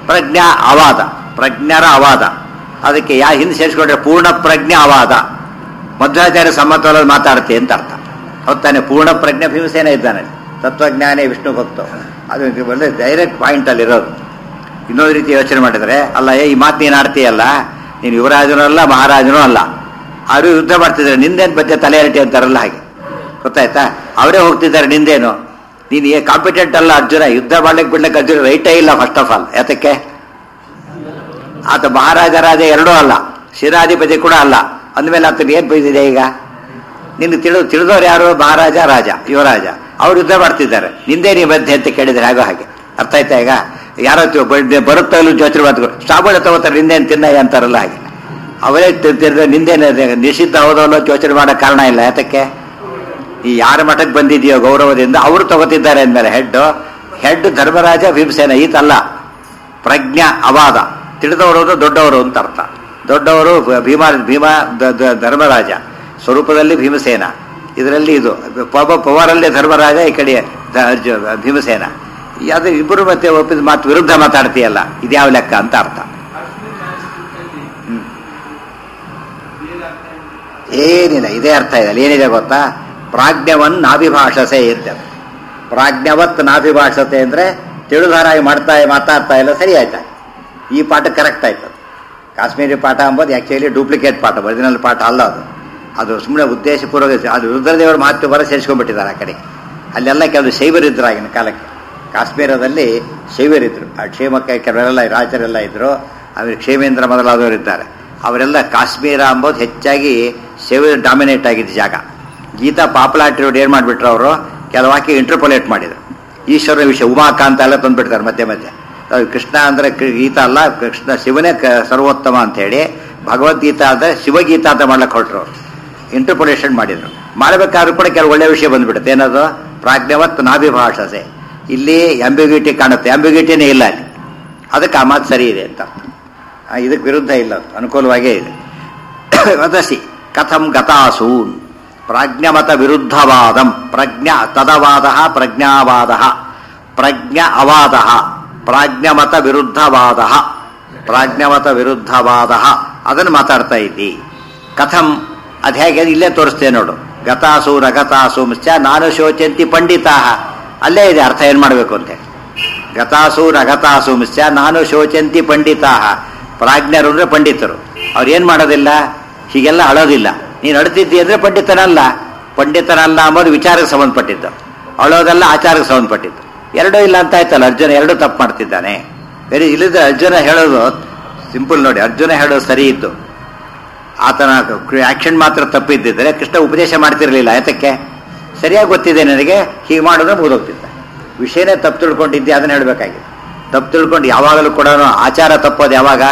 ಪ್ರಜ್ಞಾ ಅವಾದ ಪ್ರಜ್ಞರ ಅವಾದ ಅದಕ್ಕೆ ಯಾ ಹಿಂದೆ ಸೇರಿಸ್ಕೊಂಡ್ರೆ ಪೂರ್ಣ ಪ್ರಜ್ಞೆ ಅವಾದ ಮಧ್ವಾಚಾರ್ಯ ಸಮ್ಮತವಲ್ಲ ಮಾತಾಡ್ತೆ ಅಂತ ಅರ್ಥ ಹೌದಾನೆ ಪೂರ್ಣ ಪ್ರಜ್ಞೆ ಭೀಮಸೇನ ಇದ್ದಾನೆ ತತ್ವಜ್ಞಾನಿ ವಿಷ್ಣು ಭಕ್ತ ಅದು ಒಳ್ಳೆ ಡೈರೆಕ್ಟ್ ಪಾಯಿಂಟ್ ಅಲ್ಲಿ ಇರೋದು ಇನ್ನೊಂದು ರೀತಿ ಯೋಚನೆ ಮಾಡಿದ್ರೆ ಅಲ್ಲ ಏ ಈ ಮಾತು ನೀನು ಆಡ್ತೀಯಲ್ಲ ನೀನು ಯುವರಾಜನೂ ಅಲ್ಲ ಮಹಾರಾಜನೂ ಅಲ್ಲ ಅವರು ಯುದ್ಧ ಮಾಡ್ತಿದ್ದಾರೆ ನಿಂದೇನು ಬಗ್ಗೆ ತಲೆ ಹರಟಿ ಅಂತಾರಲ್ಲ ಹಾಗೆ ಗೊತ್ತಾಯ್ತಾ ಅವರೇ ಹೋಗ್ತಿದ್ದಾರೆ ನಿಂದೇನು ನೀನು ಏ ಕಾಂಪಿಟೆಂಟ್ ಅಲ್ಲ ಅರ್ಜುನ ಯುದ್ಧ ಮಾಡ್ಲಿಕ್ಕೆ ಬಿಡ್ಲಿಕ್ಕೆ ಅರ್ಜುನ ರೈಟೇ ಇಲ್ಲ ಫಸ್ಟ್ ಆಫ್ ಆಲ್ ಯಾತಕ್ಕೆ ಆತ ಮಹಾರಾಜ ರಾಜ ಎರಡೂ ಅಲ್ಲ ಶಿರಾಧಿಪತಿ ಕೂಡ ಅಲ್ಲ ಅಂದಮೇಲೆ ಆತನ ಏನ್ ಬೈದಿದೆ ಈಗ ನಿನ್ನ ತಿಳಿದು ತಿಳಿದವ್ರು ಯಾರು ಮಹಾರಾಜ ರಾಜ ಯುವರಾಜ ಅವ್ರು ಯುದ್ಧ ಮಾಡ್ತಿದ್ದಾರೆ ನಿಂದೇ ನೀ ಮಧ್ಯೆ ಅಂತ ಕೇಳಿದ್ರೆ ಆಗೋ ಹಾಗೆ ಅರ್ಥ ಆಯ್ತಾ ಈಗ ಯಾರೋ ಬರುತ್ತೋ ಇಲ್ಲ ಯೋಚನೆ ಮಾಡ್ತಾರೆ ಸಾಬೂನ ತಗೋತಾರೆ ನಿಂದೇನು ತಿನ್ನಯ್ಯ ಅಂತಾರಲ್ಲ ಹಾಗೆ ಅವರೇ ತಿಂತಿದ್ರೆ ನಿಂದೇನು ನಿಷಿದ್ಧ ಹೌದಲ್ಲ ಯೋಚನೆ ಮಾಡೋ ಕಾರಣ ಇಲ್ಲ ಯಾತಕ್ಕೆ ಈ ಯಾರ ಮಠಕ್ಕೆ ಬಂದಿದೆಯೋ ಗೌರವದಿಂದ ಅವರು ತಗೋತಿದ್ದಾರೆ ಅಂದಮೇಲೆ ಹೆಡ್ ಹೆಡ್ ಧರ್ಮರಾಜ ಭೀಮಸೇನ ಈತಲ್ಲ ಪ್ರಜ್ಞಾ ಅವಾದ ತಿಳಿದವರು ದೊಡ್ಡವರು ಅಂತ ಅರ್ಥ ದೊಡ್ಡವರು ಭೀಮ ಭೀಮ ದ- ದ- ಧರ್ಮರಾಜ ಸ್ವರೂಪದಲ್ಲಿ ಭೀಮಸೇನ ಇದರಲ್ಲಿ ಇದು ಪವ ಪವರಲ್ಲಿ ಧರ್ಮರಾಜ ಈ ಕಡೆ ದ- ಅರ್ಜು ಭೀಮಸೇನ ಅದು ಇಬ್ಬರು ಮತ್ತೆ ಒಪ್ಪಿದ ಮಾತು ವಿರುದ್ಧ ಮಾತಾಡ್ತೀಯಲ್ಲ ಇದ್ಯಾವ ಲೆಕ್ಕ ಅಂತ ಅರ್ಥ ಹ್ಮ್. ಏನಿಲ್ಲ ಇದೇ ಅರ್ಥ ಇದೆ ಅಲ್ಲಿ ಏನಿದೆ ಗೊತ್ತಾ ಪ್ರಾಜ್ಞವನ್ ನಾಭಿಭಾಷಸೆ ಇರ್ತದೆ ಪ್ರಾಜ್ಞವತ್ ನಾಭಿಭಾಷತೆ ಅಂದ್ರೆ ತಿಳಿದಾರಾಗಿ ಮಾಡ್ತಾ ಮಾತಾಡ್ತಾ ಇಲ್ಲ ಸರಿ ಆಯ್ತಾ ಈ ಪಾಠ ಕರೆಕ್ಟ್ ಆಯ್ತು ಅದು. ಕಾಶ್ಮೀರಿ ಪಾಠ ಅಂಬೋದು ಆ್ಯಕ್ಚುಲಿ ಡೂಪ್ಲಿಕೇಟ್ ಪಾಠ ಒರಿಜಿನಲ್ ಪಾಠ ಅಲ್ಲ ಅದು ಅದು ಸುಮ್ಮನೆ ಉದ್ದೇಶಪೂರ್ವಕ ಅದು ರುದ್ರದೇವರ ಮಹತ್ವ ಬರ ಸೇರಿಸ್ಕೊಂಡ್ಬಿಟ್ಟಿದ್ದಾರೆ ಆ ಕಡೆ ಅಲ್ಲೆಲ್ಲ ಕೆಲವು ಶೈವರಿದ್ರು ಆಗಿನ ಕಾಲಕ್ಕೆ ಕಾಶ್ಮೀರದಲ್ಲಿ ಶೈವರಿದ್ರು ಆ ಕ್ಷೇಮಕ್ಕೆ ಕೆಲವರೆಲ್ಲ ರಾಜರೆಲ್ಲ ಇದ್ರು ಆಮೇಲೆ ಕ್ಷೇಮೇಂದ್ರ ಮೊದಲಾದವರು ಇದ್ದಾರೆ ಅವರೆಲ್ಲ ಕಾಶ್ಮೀರ ಅಂಬೋದು ಹೆಚ್ಚಾಗಿ ಶೈವ ಡಾಮಿನೇಟ್ ಆಗಿದ್ದ ಜಾಗ ಗೀತಾ ಪಾಪ್ಯುಲಾರಿಟಿ ರೋಡ್ ಏನು ಮಾಡಿಬಿಟ್ರು ಅವರು ಕೆಲವಾಕಿ ಇಂಟರ್ಪೊಲೇಟ್ ಮಾಡಿದ್ರು ಈಶ್ವರ ವಿಷಯ ಉಮಾಕಾಂತ ಎಲ್ಲ ತಂದ್ಬಿಡ್ತಾರೆ ಮಧ್ಯೆ ಮಧ್ಯೆ ಅದು ಕೃಷ್ಣ ಅಂದ್ರೆ ಕೃ- ಗೀತಾ ಅಲ್ಲ ಕೃಷ್ಣ ಶಿವನೇ ಕ- ಸರ್ವೋತ್ತಮ ಅಂತ ಹೇಳಿ ಭಗವದ್ಗೀತಾ ಅಂದ್ರೆ ಶಿವಗೀತಾ ಅಂತ ಮಾಡ್ಲಕ್ಕೆ ಹೊರಟ್ರು ಅವರು ಇಂಟರ್ಪೊಲೇಷನ್ ಮಾಡಿದ್ರು ಮಾಡಬೇಕಾದ್ರೂ ಕೂಡ ಕೆಲವು ಒಳ್ಳೆ ವಿಷಯ ಬಂದ್ಬಿಡುತ್ತೆ ಏನದು ಪ್ರಾಜ್ಞವತ್ ನಾಭಿಭಾಷಸೆ ಇಲ್ಲಿ ಅಂಬಿಗ್ಯೂಟಿ ಕಾಣುತ್ತೆ ಅಂಬಿಗ್ಯೂಟಿನೇ ಇಲ್ಲ ಅಲ್ಲಿ ಅದಕ್ಕೆ ಆ ಮಾತು ಸರಿ ಇದೆ ಅಂತ ಆ, ಇದಕ್ಕೆ ವಿರುದ್ಧ ಇಲ್ಲ ಅದು ಅನುಕೂಲವಾಗೇ ಇದೆ ವದಸಿ ಕಥಂ ಗತಾಸೂನ್ ಪ್ರಾಜ್ಞಮತ ವಿರುದ್ಧವಾದಂ ಪ್ರಜ್ಞಾ ತದವಾದ ಪ್ರಜ್ಞಾವಾದ ಪ್ರಜ್ಞ ಅವಾದ ಪ್ರಾಜ್ಞಮತ ವಿರುದ್ಧವಾದ ಪ್ರಾಜ್ಞಮತ ವಿರುದ್ಧವಾದ ಅದನ್ನು ಮಾತಾಡ್ತಾ ಇದ್ದಿ ಕಥಂ ಅದು ಹೇಗೆ ಇಲ್ಲೇ ತೋರಿಸ್ತೇನೆ ನೋಡು ಗತಾಸು ರಗತಾಸು ಮಿಶ್ಚ ನಾನು ಶೋಚಂತಿ ಪಂಡಿತಾ ಅಲ್ಲೇ ಇದೆ ಅರ್ಥ ಏನು ಮಾಡಬೇಕು ಅಂತ ಹೇಳಿ ಗತಾಸು ರಗತಾಸು ಮಿಶ್ಚ ನಾನು ಶೋಚಂತಿ ಪಂಡಿತಾ ಪ್ರಾಜ್ಞರು ಅಂದ್ರೆ ಪಂಡಿತರು ಅವ್ರು ಏನ್ ಮಾಡೋದಿಲ್ಲ ಹೀಗೆಲ್ಲ ಅಳೋದಿಲ್ಲ ನೀನು ಅಳ್ತಿದ್ದಿ ಅಂದ್ರೆ ಪಂಡಿತನಲ್ಲ ಪಂಡಿತನಲ್ಲ ಅಂಬೋದು ವಿಚಾರಕ್ಕೆ ಸಂಬಂಧಪಟ್ಟಿದ್ದು ಅಳೋದೆಲ್ಲ ಆಚಾರಕ್ಕೆ ಸಂಬಂಧಪಟ್ಟಿದ್ದು ಎರಡೂ ಇಲ್ಲ ಅಂತ ಆಯ್ತಲ್ಲ ಅರ್ಜುನ ಎರಡೂ ತಪ್ಪು ಮಾಡ್ತಿದ್ದಾನೆ ಬೇರೆ ಇಲ್ಲದ ಅರ್ಜುನ ಹೇಳೋದು ಸಿಂಪಲ್ ನೋಡಿ ಅರ್ಜುನ ಹೇಳೋದು ಸರಿ ಇತ್ತು ಆತನ ಆಕ್ಷನ್ ಮಾತ್ರ ತಪ್ಪಿದ್ದಿದ್ರೆ ಕೃಷ್ಣ ಉಪದೇಶ ಮಾಡ್ತಿರ್ಲಿಲ್ಲ ಯಾತಕ್ಕೆ ಸರಿಯಾಗಿ ಗೊತ್ತಿದೆ ನನಗೆ ಹೀಗೆ ಮಾಡಿದ್ರೆ ಮುಗಿದೋಗ್ತಿದ್ದ ವಿಷಯನೇ ತಪ್ಪು ತಿಳ್ಕೊಂಡಿದ್ದೆ ಅದನ್ನ ಹೇಳ್ಬೇಕಾಗಿದೆ ತಪ್ಪು ತಿಳ್ಕೊಂಡು ಯಾವಾಗಲೂ ಕೂಡ ಆಚಾರ ತಪ್ಪೋದು ಯಾವಾಗ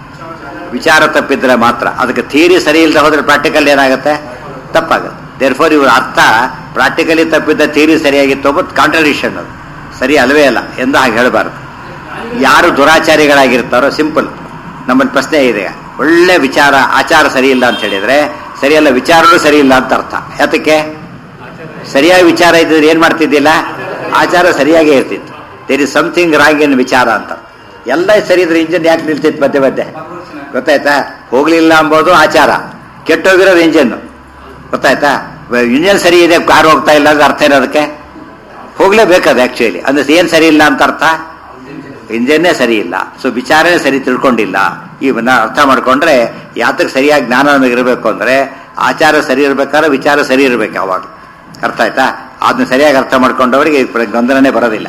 ವಿಚಾರ ತಪ್ಪಿದ್ರೆ ಮಾತ್ರ ಅದಕ್ಕೆ ಥಿಯರಿ ಸರಿ ಇಲ್ಲದೆ ಹೋದ್ರೆ ಪ್ರಾಕ್ಟಿಕಲ್ ಏನಾಗುತ್ತೆ ತಪ್ಪಾಗುತ್ತೆ ದೇರ್ ಫೋರ್ ಇವ್ರ ಅರ್ಥ ಪ್ರಾಕ್ಟಿಕಲಿ ತಪ್ಪಿದ್ದ ಥಿಯರಿ ಸರಿಯಾಗಿತ್ತು ಒಬ್ಬ ಕಾಂಟ್ರಡಿಕ್ಷನ್ ಅದು ಸರಿ ಅಲ್ವೇ ಅಲ್ಲ ಎಂದು ಹಾಗೆ ಹೇಳಬಾರ್ದು ಯಾರು ದುರಾಚಾರಿಗಳಾಗಿರ್ತಾರೋ ಸಿಂಪಲ್ ನಮ್ಮಲ್ಲಿ ಪ್ರಶ್ನೆ ಇದೆ ಒಳ್ಳೆ ವಿಚಾರ ಆಚಾರ ಸರಿ ಇಲ್ಲ ಅಂತ ಹೇಳಿದ್ರೆ ಸರಿಯಲ್ಲ ವಿಚಾರನೂ ಸರಿ ಇಲ್ಲ ಅಂತ ಅರ್ಥ ಯಾತಕ್ಕೆ ಸರಿಯಾಗಿ ವಿಚಾರ ಇದ್ದಿದ್ರೆ ಏನ್ ಮಾಡ್ತಿದ್ದಿಲ್ಲ ಆಚಾರ ಸರಿಯಾಗೇ ಇರ್ತಿತ್ತು there is something wrong in ವಿಚಾರ ಅಂತ ಎಲ್ಲ ಸರಿ ಇದ್ರೆ ಇಂಜಿನ್ ಯಾಕೆ ನಿಲ್ತಿತ್ತು ಮಧ್ಯೆ ಮಧ್ಯೆ ಗೊತ್ತಾಯ್ತಾ ಹೋಗ್ಲಿಲ್ಲ ಅಂಬೋದು ಆಚಾರ ಕೆಟ್ಟೋಗಿರೋದು ಇಂಜಿನ್ ಗೊತ್ತಾಯ್ತಾ ಇಂಜಿನ್ ಸರಿ ಇದೆ ಕಾರ್ ಹೋಗ್ತಾ ಇಲ್ಲ ಅಂದ್ರೆ ಅರ್ಥ ಇರೋದಕ್ಕೆ ಹೋಗ್ಲೇಬೇಕದು ಆಕ್ಚುಲಿ ಅಂದ್ರೆ ಏನ್ ಸರಿ ಇಲ್ಲ ಅಂತ ಅರ್ಥ ಇಂಜನ್ನೇ ಸರಿ ಇಲ್ಲ ಸೊ ವಿಚಾರನೇ ಸರಿ ತಿಳ್ಕೊಂಡಿಲ್ಲ ಇವನ್ನ ಅರ್ಥ ಮಾಡ್ಕೊಂಡ್ರೆ ಯಾತಕ್ಕೆ ಸರಿಯಾಗಿ ಜ್ಞಾನ ನಮಗೆ ಇರಬೇಕು ಅಂದ್ರೆ ಆಚಾರ ಸರಿ ಇರ್ಬೇಕಾದ್ರೆ ವಿಚಾರ ಸರಿ ಇರ್ಬೇಕು ಯಾವಾಗ ಅರ್ಥ ಆಯ್ತಾ ಅದನ್ನ ಸರಿಯಾಗಿ ಅರ್ಥ ಮಾಡ್ಕೊಂಡವರಿಗೆ ಈ ಪ್ರ- ಗೊಂದಲನೇ ಬರೋದಿಲ್ಲ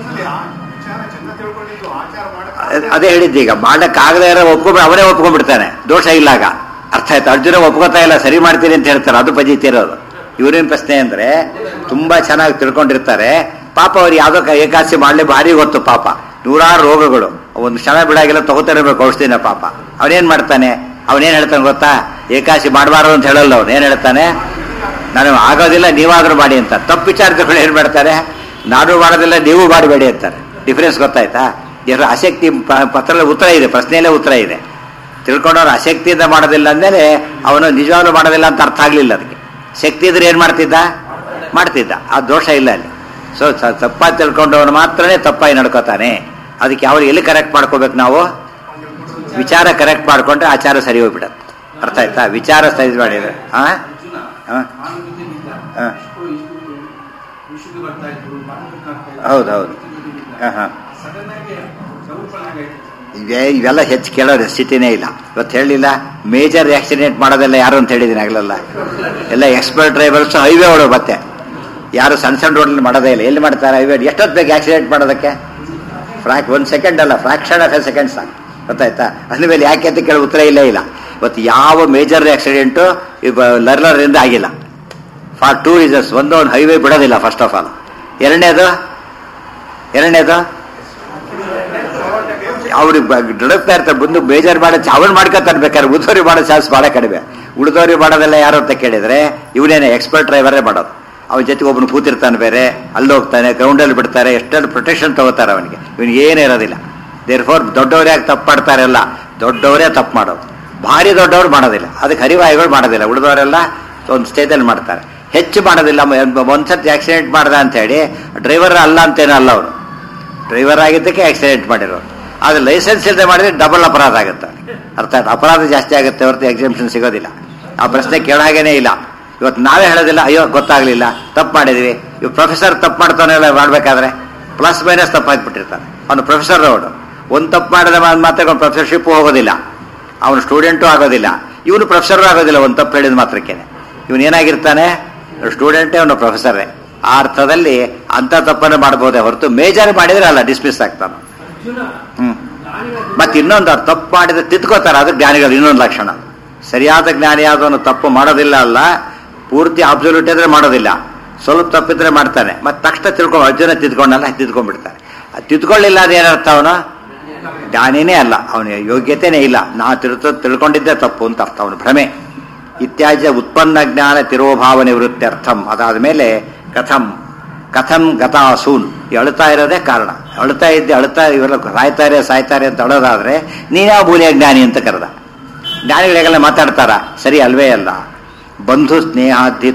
ವಿಚಾರ ಚೆಂದ ತಿಳ್ಕೊಂಡಿದ್ದು ಆಚಾರ ಅದ್- ಅದೇ ಹೇಳಿದ್ದೆ ಈಗ ಮಾಡಕ್ಕಾಗದೇ ಇರೋ ಒಪ್ಕೊಂಡ್ ಅವನೇ ಒಪ್ಕೊಂಡ್ಬಿಡ್ತಾನೆ ದೋಷ ಇಲ್ಲ ಆಗ ಅರ್ಥ ಆಯ್ತು ಅರ್ಜುನ ಒಪ್ಕೋತಾ ಇಲ್ಲ ಸರಿ ಮಾಡ್ತೀನಿ ಅಂತ ಹೇಳ್ತಾರೆ ಅದು ಪಜಿತಿ ಇರೋದು ಇವ್ರೇನ್ ಪ್ರಶ್ನೆ ಅಂದ್ರೆ ತುಂಬಾ ಚೆನ್ನಾಗಿ ತಿಳ್ಕೊಂಡಿರ್ತಾರೆ ಪಾಪ ಅವ್ರು ಯಾವ್ದೋ ಕ- ಏಕಾದಶಿ ಮಾಡ್ಲಿ ಭಾರಿ ಗೊತ್ತು ಪಾಪ ನೂರಾರು ರೋಗಗಳು ಒಂದು ಕ್ಷಣ ಬಿಡಾಗಿಲ್ಲ ತಗೋತಿರ್ಬೇಕು ಔಷಧಿನ ಪಾಪ ಅವನೇನ್ ಮಾಡ್ತಾನೆ ಅವನೇನ್ ಹೇಳ್ತಾನೆ ಗೊತ್ತಾ ಏಕಾದಶಿ ಮಾಡಬಾರದು ಅಂತ ಹೇಳಲ್ಲ ಅವನು ಏನ್ ಹೇಳ್ತಾನೆ ನಾನು ಆಗೋದಿಲ್ಲ ನೀವಾದ್ರೂ ಮಾಡಿ ಅಂತ ತಪ್ಪು ವಿಚಾರ ತಿಳ್ಕೊಂಡು ಏನ್ ಮಾಡ್ತಾರೆ ನಾನು ಮಾಡೋದಿಲ್ಲ ನೀವು ಮಾಡಬೇಡಿ ಅಂತಾರೆ ಡಿಫ್ರೆನ್ಸ್ ಗೊತ್ತಾಯ್ತಾ ಇವ್ರ ಆಸಕ್ತಿ ಪ- ಪತ್ರದ ಉತ್ತರ ಇದೆ ಪ್ರಶ್ನೆಯಲ್ಲೇ ಉತ್ತರ ಇದೆ ತಿಳ್ಕೊಂಡವ್ರು ಆಸಕ್ತಿಯಿಂದ ಮಾಡೋದಿಲ್ಲ ಅಂದಮೇಲೆ ಅವನು ನಿಜವಾಗ್ಲೂ ಮಾಡೋದಿಲ್ಲ ಅಂತ ಅರ್ಥ ಆಗ್ಲಿಲ್ಲ ಅದಕ್ಕೆ ಶಕ್ತಿ ಇದ್ರೆ ಏನ್ ಮಾಡ್ತಿದ್ದ ಮಾಡ್ತಿದ್ದ ಆ ದೋಷ ಇಲ್ಲ ಅಲ್ಲಿ ಸೊ ತಪ್ಪಾಗಿ ತಿಳ್ಕೊಂಡವನು ಮಾತ್ರನೇ ತಪ್ಪಾಗಿ ನಡ್ಕೋತಾನೆ ಅದಕ್ಕೆ ಯಾವ ಎಲ್ಲಿ ಕರೆಕ್ಟ್ ಮಾಡ್ಕೋಬೇಕು ನಾವು ವಿಚಾರ ಕರೆಕ್ಟ್ ಮಾಡ್ಕೊಂಡ್ರೆ ಆಚಾರ ಸರಿ ಹೋಗ್ಬಿಡತ್ತೆ ಅರ್ಥ ಆಯ್ತಾ ವಿಚಾರ ಸರಿ ಮಾಡಿದ್ರೆ ಹಾ ಅರ್ಜುನ ಹಾ ನಾನು ಜೊತೆಗಿದ್ದ ಹಾ. ಇಷ್ಟು ಇಷ್ಟು ಋಷಿಗೆ ಬರ್ತಾ ಇದ್ರು ಮಾತುಕತೆ ಆಗ್ತಾ ಇದ್ರು. ಹೌದು, ಹೌದು. ಜೊತೆಗಿದ್ದ. ಹಾ, ಹಾ. ಸಡನ್ ಆಗಿ ಸ್ವರೂಪನಾಗಿ ಆಯ್ತು. ಇವೇ ಇವೆಲ್ಲ ಹೆಚ್ಚು ಕೇಳೋ ಸ್ಥಿತಿನೇ ಇಲ್ಲ ಇವತ್ತು ಹೇಳಿಲ್ಲ ಮೇಜರ್ ಆಕ್ಸಿಡೆಂಟ್ ಮಾಡೋದೆಲ್ಲ ಯಾರು ಅಂತ ಹೇಳಿದ್ದೀನಿ ಆಗಲಲ್ಲ ಎಲ್ಲ ಎಕ್ಸ್ಪರ್ಟ್ ಡ್ರೈವರ್ಸ್ ಹೈವೇ ಓಡೋ ಮತ್ತೆ ಯಾರು ಸಣ್ಣ ಸಣ್ಣ ರೋಡಲ್ಲಿ ಮಾಡೋದೇ ಇಲ್ಲ ಎಲ್ಲಿ ಮಾಡ್ತಾರೆ ಹೈವೇ ಎಷ್ಟೊತ್ತು ಬೇಕು ಆಕ್ಸಿಡೆಂಟ್ ಮಾಡೋದಕ್ಕೆ ಫ್ರಾಕ್ ಒಂದು ಸೆಕೆಂಡ್ ಅಲ್ಲ ಫ್ರಾಕ್ಷನ್ ಆಫ್ ಎ ಸೆಕೆಂಡ್ ಸಾಕು ಗೊತ್ತಾಯ್ತಾ ಅದ್ರ ಮೇಲೆ ಯಾಕೆ ಅಂತ ಕೇಳಿ ಉತ್ತರ ಇಲ್ಲೇ ಇಲ್ಲ ಇವತ್ತು ಯಾವ ಮೇಜರ್ ಆಕ್ಸಿಡೆಂಟು ಲರ್ನರಿಂದ ಆಗಿಲ್ಲ ಫಾರ್ ಟೂ ರೀಸನ್ಸ್ ಒಂದು ಒಂದು ಹೈವೇ ಬಿಡೋದಿಲ್ಲ ಫಸ್ಟ್ ಆಫ್ ಆಲ್ ಎರಡನೇದು ಎರಡನೇದು ಅವ್ರಿಗೆ ನಡುತ್ತಾ ಇರ್ತಾರೆ ಬಂದು ಬೇಜಾರು ಮಾಡೋ ಅವನ್ ಮಾಡ್ಕೊತಾನೆ ಬೇಕಾದ್ರೆ ಉಳಿದವ್ರಿಗೆ ಮಾಡೋ ಚಾನ್ಸ್ ಭಾಳ ಕಡಿಮೆ ಉಳಿದವ್ರಿಗೆ ಮಾಡೋದೆಲ್ಲ ಯಾರು ಅಂತ ಕೇಳಿದ್ರೆ ಇವನೇನೆ ಎಕ್ಸ್ಪರ್ಟ್ ಡ್ರೈವರೇ ಮಾಡೋದು ಅವನ ಜೊತೆಗೆ ಒಬ್ಬನು ಕೂತಿರ್ತಾನೆ ಬೇರೆ ಅಲ್ಲಿ ಹೋಗ್ತಾನೆ ಗ್ರೌಂಡಲ್ಲಿ ಬಿಡ್ತಾರೆ ಎಷ್ಟೆಲ್ಲ ಪ್ರೊಟೆಕ್ಷನ್ ತಗೋತಾರೆ ಅವನಿಗೆ ಇವನಿಗೆ ಏನೂ ಇರೋದಿಲ್ಲ ದೇರ್ ಫೋರ್ ದೊಡ್ಡವರೇ ಯಾಕೆ ತಪ್ಪು ಮಾಡ್ತಾರಲ್ಲ ದೊಡ್ಡವರೇ ತಪ್ಪು ಮಾಡೋದು ಭಾರಿ ದೊಡ್ಡವ್ರು ಮಾಡೋದಿಲ್ಲ ಅದಕ್ಕೆ ಹರಿವಾಯುಗಳು ಮಾಡೋದಿಲ್ಲ ಉಳಿದವರೆಲ್ಲ ಒಂದು ಸ್ಟೇಜಲ್ಲಿ ಮಾಡ್ತಾರೆ ಹೆಚ್ಚು ಮಾಡೋದಿಲ್ಲ ಮ- ಒಂದ್ಸತಿ ಆಕ್ಸಿಡೆಂಟ್ ಮಾಡ್ದ ಅಂತ ಹೇಳಿ ಡ್ರೈವರ್ ಅಲ್ಲ ಅಂತೇನೋ ಅಲ್ಲ ಅವರು ಡ್ರೈವರ್ ಆಗಿದ್ದಕ್ಕೆ ಆಕ್ಸಿಡೆಂಟ್ ಮಾಡಿರೋರು ಆದರೆ ಲೈಸೆನ್ಸ್ ಇಲ್ಲದೆ ಮಾಡಿದ್ರೆ ಡಬಲ್ ಅಪರಾಧ ಆಗುತ್ತೆ ಅರ್ಥ ಆಯ್ತು ಅಪರಾಧ ಜಾಸ್ತಿ ಆಗುತ್ತೆ ಹೊರತು ಎಕ್ಸಾಮ್ಷನ್ ಸಿಗೋದಿಲ್ಲ ಆ ಪ್ರಶ್ನೆ ಕೇಳಾಗೇನೇ ಇಲ್ಲ ಇವತ್ತು ನಾವೇ ಹೇಳೋದಿಲ್ಲ ಅಯ್ಯೋ ಗೊತ್ತಾಗ್ಲಿಲ್ಲ ತಪ್ಪು ಮಾಡಿದ್ವಿ ಇವ್ ಪ್ರೊಫೆಸರ್ ತಪ್ಪು ಮಾಡ್ತಾನೆಲ್ಲ ಮಾಡ್ಬೇಕಾದ್ರೆ ಪ್ಲಸ್ ಮೈನಸ್ ತಪ್ಪು ಹಾಕ್ಬಿಟ್ಟಿರ್ತಾನೆ ಅವನು ಪ್ರೊಫೆಸರ್ ಅವನು ಒಂದು ತಪ್ಪು ಮಾಡಿದ ಮಾತ್ರ ಅವ್ನು ಪ್ರೊಫೆಸರ್ಶಿಪ್ ಹೋಗೋದಿಲ್ಲ ಅವನು ಸ್ಟೂಡೆಂಟು ಆಗೋದಿಲ್ಲ ಇವನು ಪ್ರೊಫೆಸರ್ ಆಗೋದಿಲ್ಲ ಒಂದು ತಪ್ಪು ಹೇಳಿದ ಮಾತ್ರಕ್ಕೇನೆ ಇವನು ಏನಾಗಿರ್ತಾನೆ ಸ್ಟೂಡೆಂಟೇ ಅವನು ಪ್ರೊಫೆಸರೇ ಆ ಅರ್ಥದಲ್ಲಿ ಅಂತ ತಪ್ಪನ್ನು ಮಾಡಬಹುದೇ ಹೊರತು ಮೇಜರ್ ಮಾಡಿದ್ರೆ ಅಲ್ಲ ಡಿಸ್ಮಿಸ್ ಆಗ್ತಾನೆ ಅರ್ಜುನ ಹ್ಮ್ ಜ್ಞಾನಿಗಳ ಮತ್ತೆ ಇನ್ನೊಂದು ಅವ್ರು ತಪ್ಪು ಮಾಡಿದ್ರೆ ತಿದ್ಕೋತಾರೆ ಅದು ಜ್ಞಾನಿಗಳು ಇನ್ನೊಂದು ಲಕ್ಷಣ ಸರಿಯಾದ ಜ್ಞಾನಿ ಆದವನು ತಪ್ಪು ಮಾಡೋದಿಲ್ಲ ಅಲ್ಲ ಪೂರ್ತಿ ಅಬ್ಸಲ್ಯೂಟ್ ಇದ್ರೆ ಮಾಡೋದಿಲ್ಲ ಸ್ವಲ್ಪ ತಪ್ಪಿದ್ರೆ ಮಾಡ್ತಾನೆ ಮತ್ತೆ ತಕ್ಷಣ ತಿಳ್ಕೊಂಡು ಅರ್ಜುನ ತಿದ್ಕೊಂಡಲ್ಲ ತಿದ್ಕೊಂಡ್ಬಿಡ್ತಾನೆ ಅದು ತಿದ್ಕೊಳ್ಳಿಲ್ಲ ಅದು ಏನರ್ಥ ಅವನು ಜ್ಞಾನಿನೇ ಅಲ್ಲ ಅವನಿಗೆ ಯೋಗ್ಯತೆನೇ ಇಲ್ಲ ನಾ ತಿಳ್ತ ತಿಳ್ಕೊಂಡಿದ್ದೆ ತಪ್ಪು ಅಂತ ಅರ್ಥ ಅವನು ಭ್ರಮೆ ಇತ್ಯಾಜ್ಯ ಉತ್ಪನ್ನ ಜ್ಞಾನ ತಿರೋಭಾವ ನಿವೃತ್ತ್ಯರ್ಥಂ ಅದಾದ ಮೇಲೆ ಕಥಂ ಕಥಂ ಗತಾಸೂನ್ ಈ ಅಳ್ತಾ ಇರೋದೇ ಕಾರಣ ಅಳ್ತಾ ಇದ್ದೆ ಅಳ್ತಾ ಇವೆಲ್ಲ ಸಾಯ್ತಾರೆ ಸಾಯ್ತಾರೆ ಅಂತ ಅಳೋದಾದ್ರೆ ನೀನ್ಯಾವ ಭೂಲಿಯ ಜ್ಞಾನಿ ಅಂತ ಕರೆದ ಜ್ಞಾನಿಗಳಿಗೆಲ್ಲ ಮಾತಾಡ್ತಾರ ಸರಿ ಅಲ್ವೇ ಅಲ್ಲ ಬಂಧು ಸ್ನೇಹಾಧಿ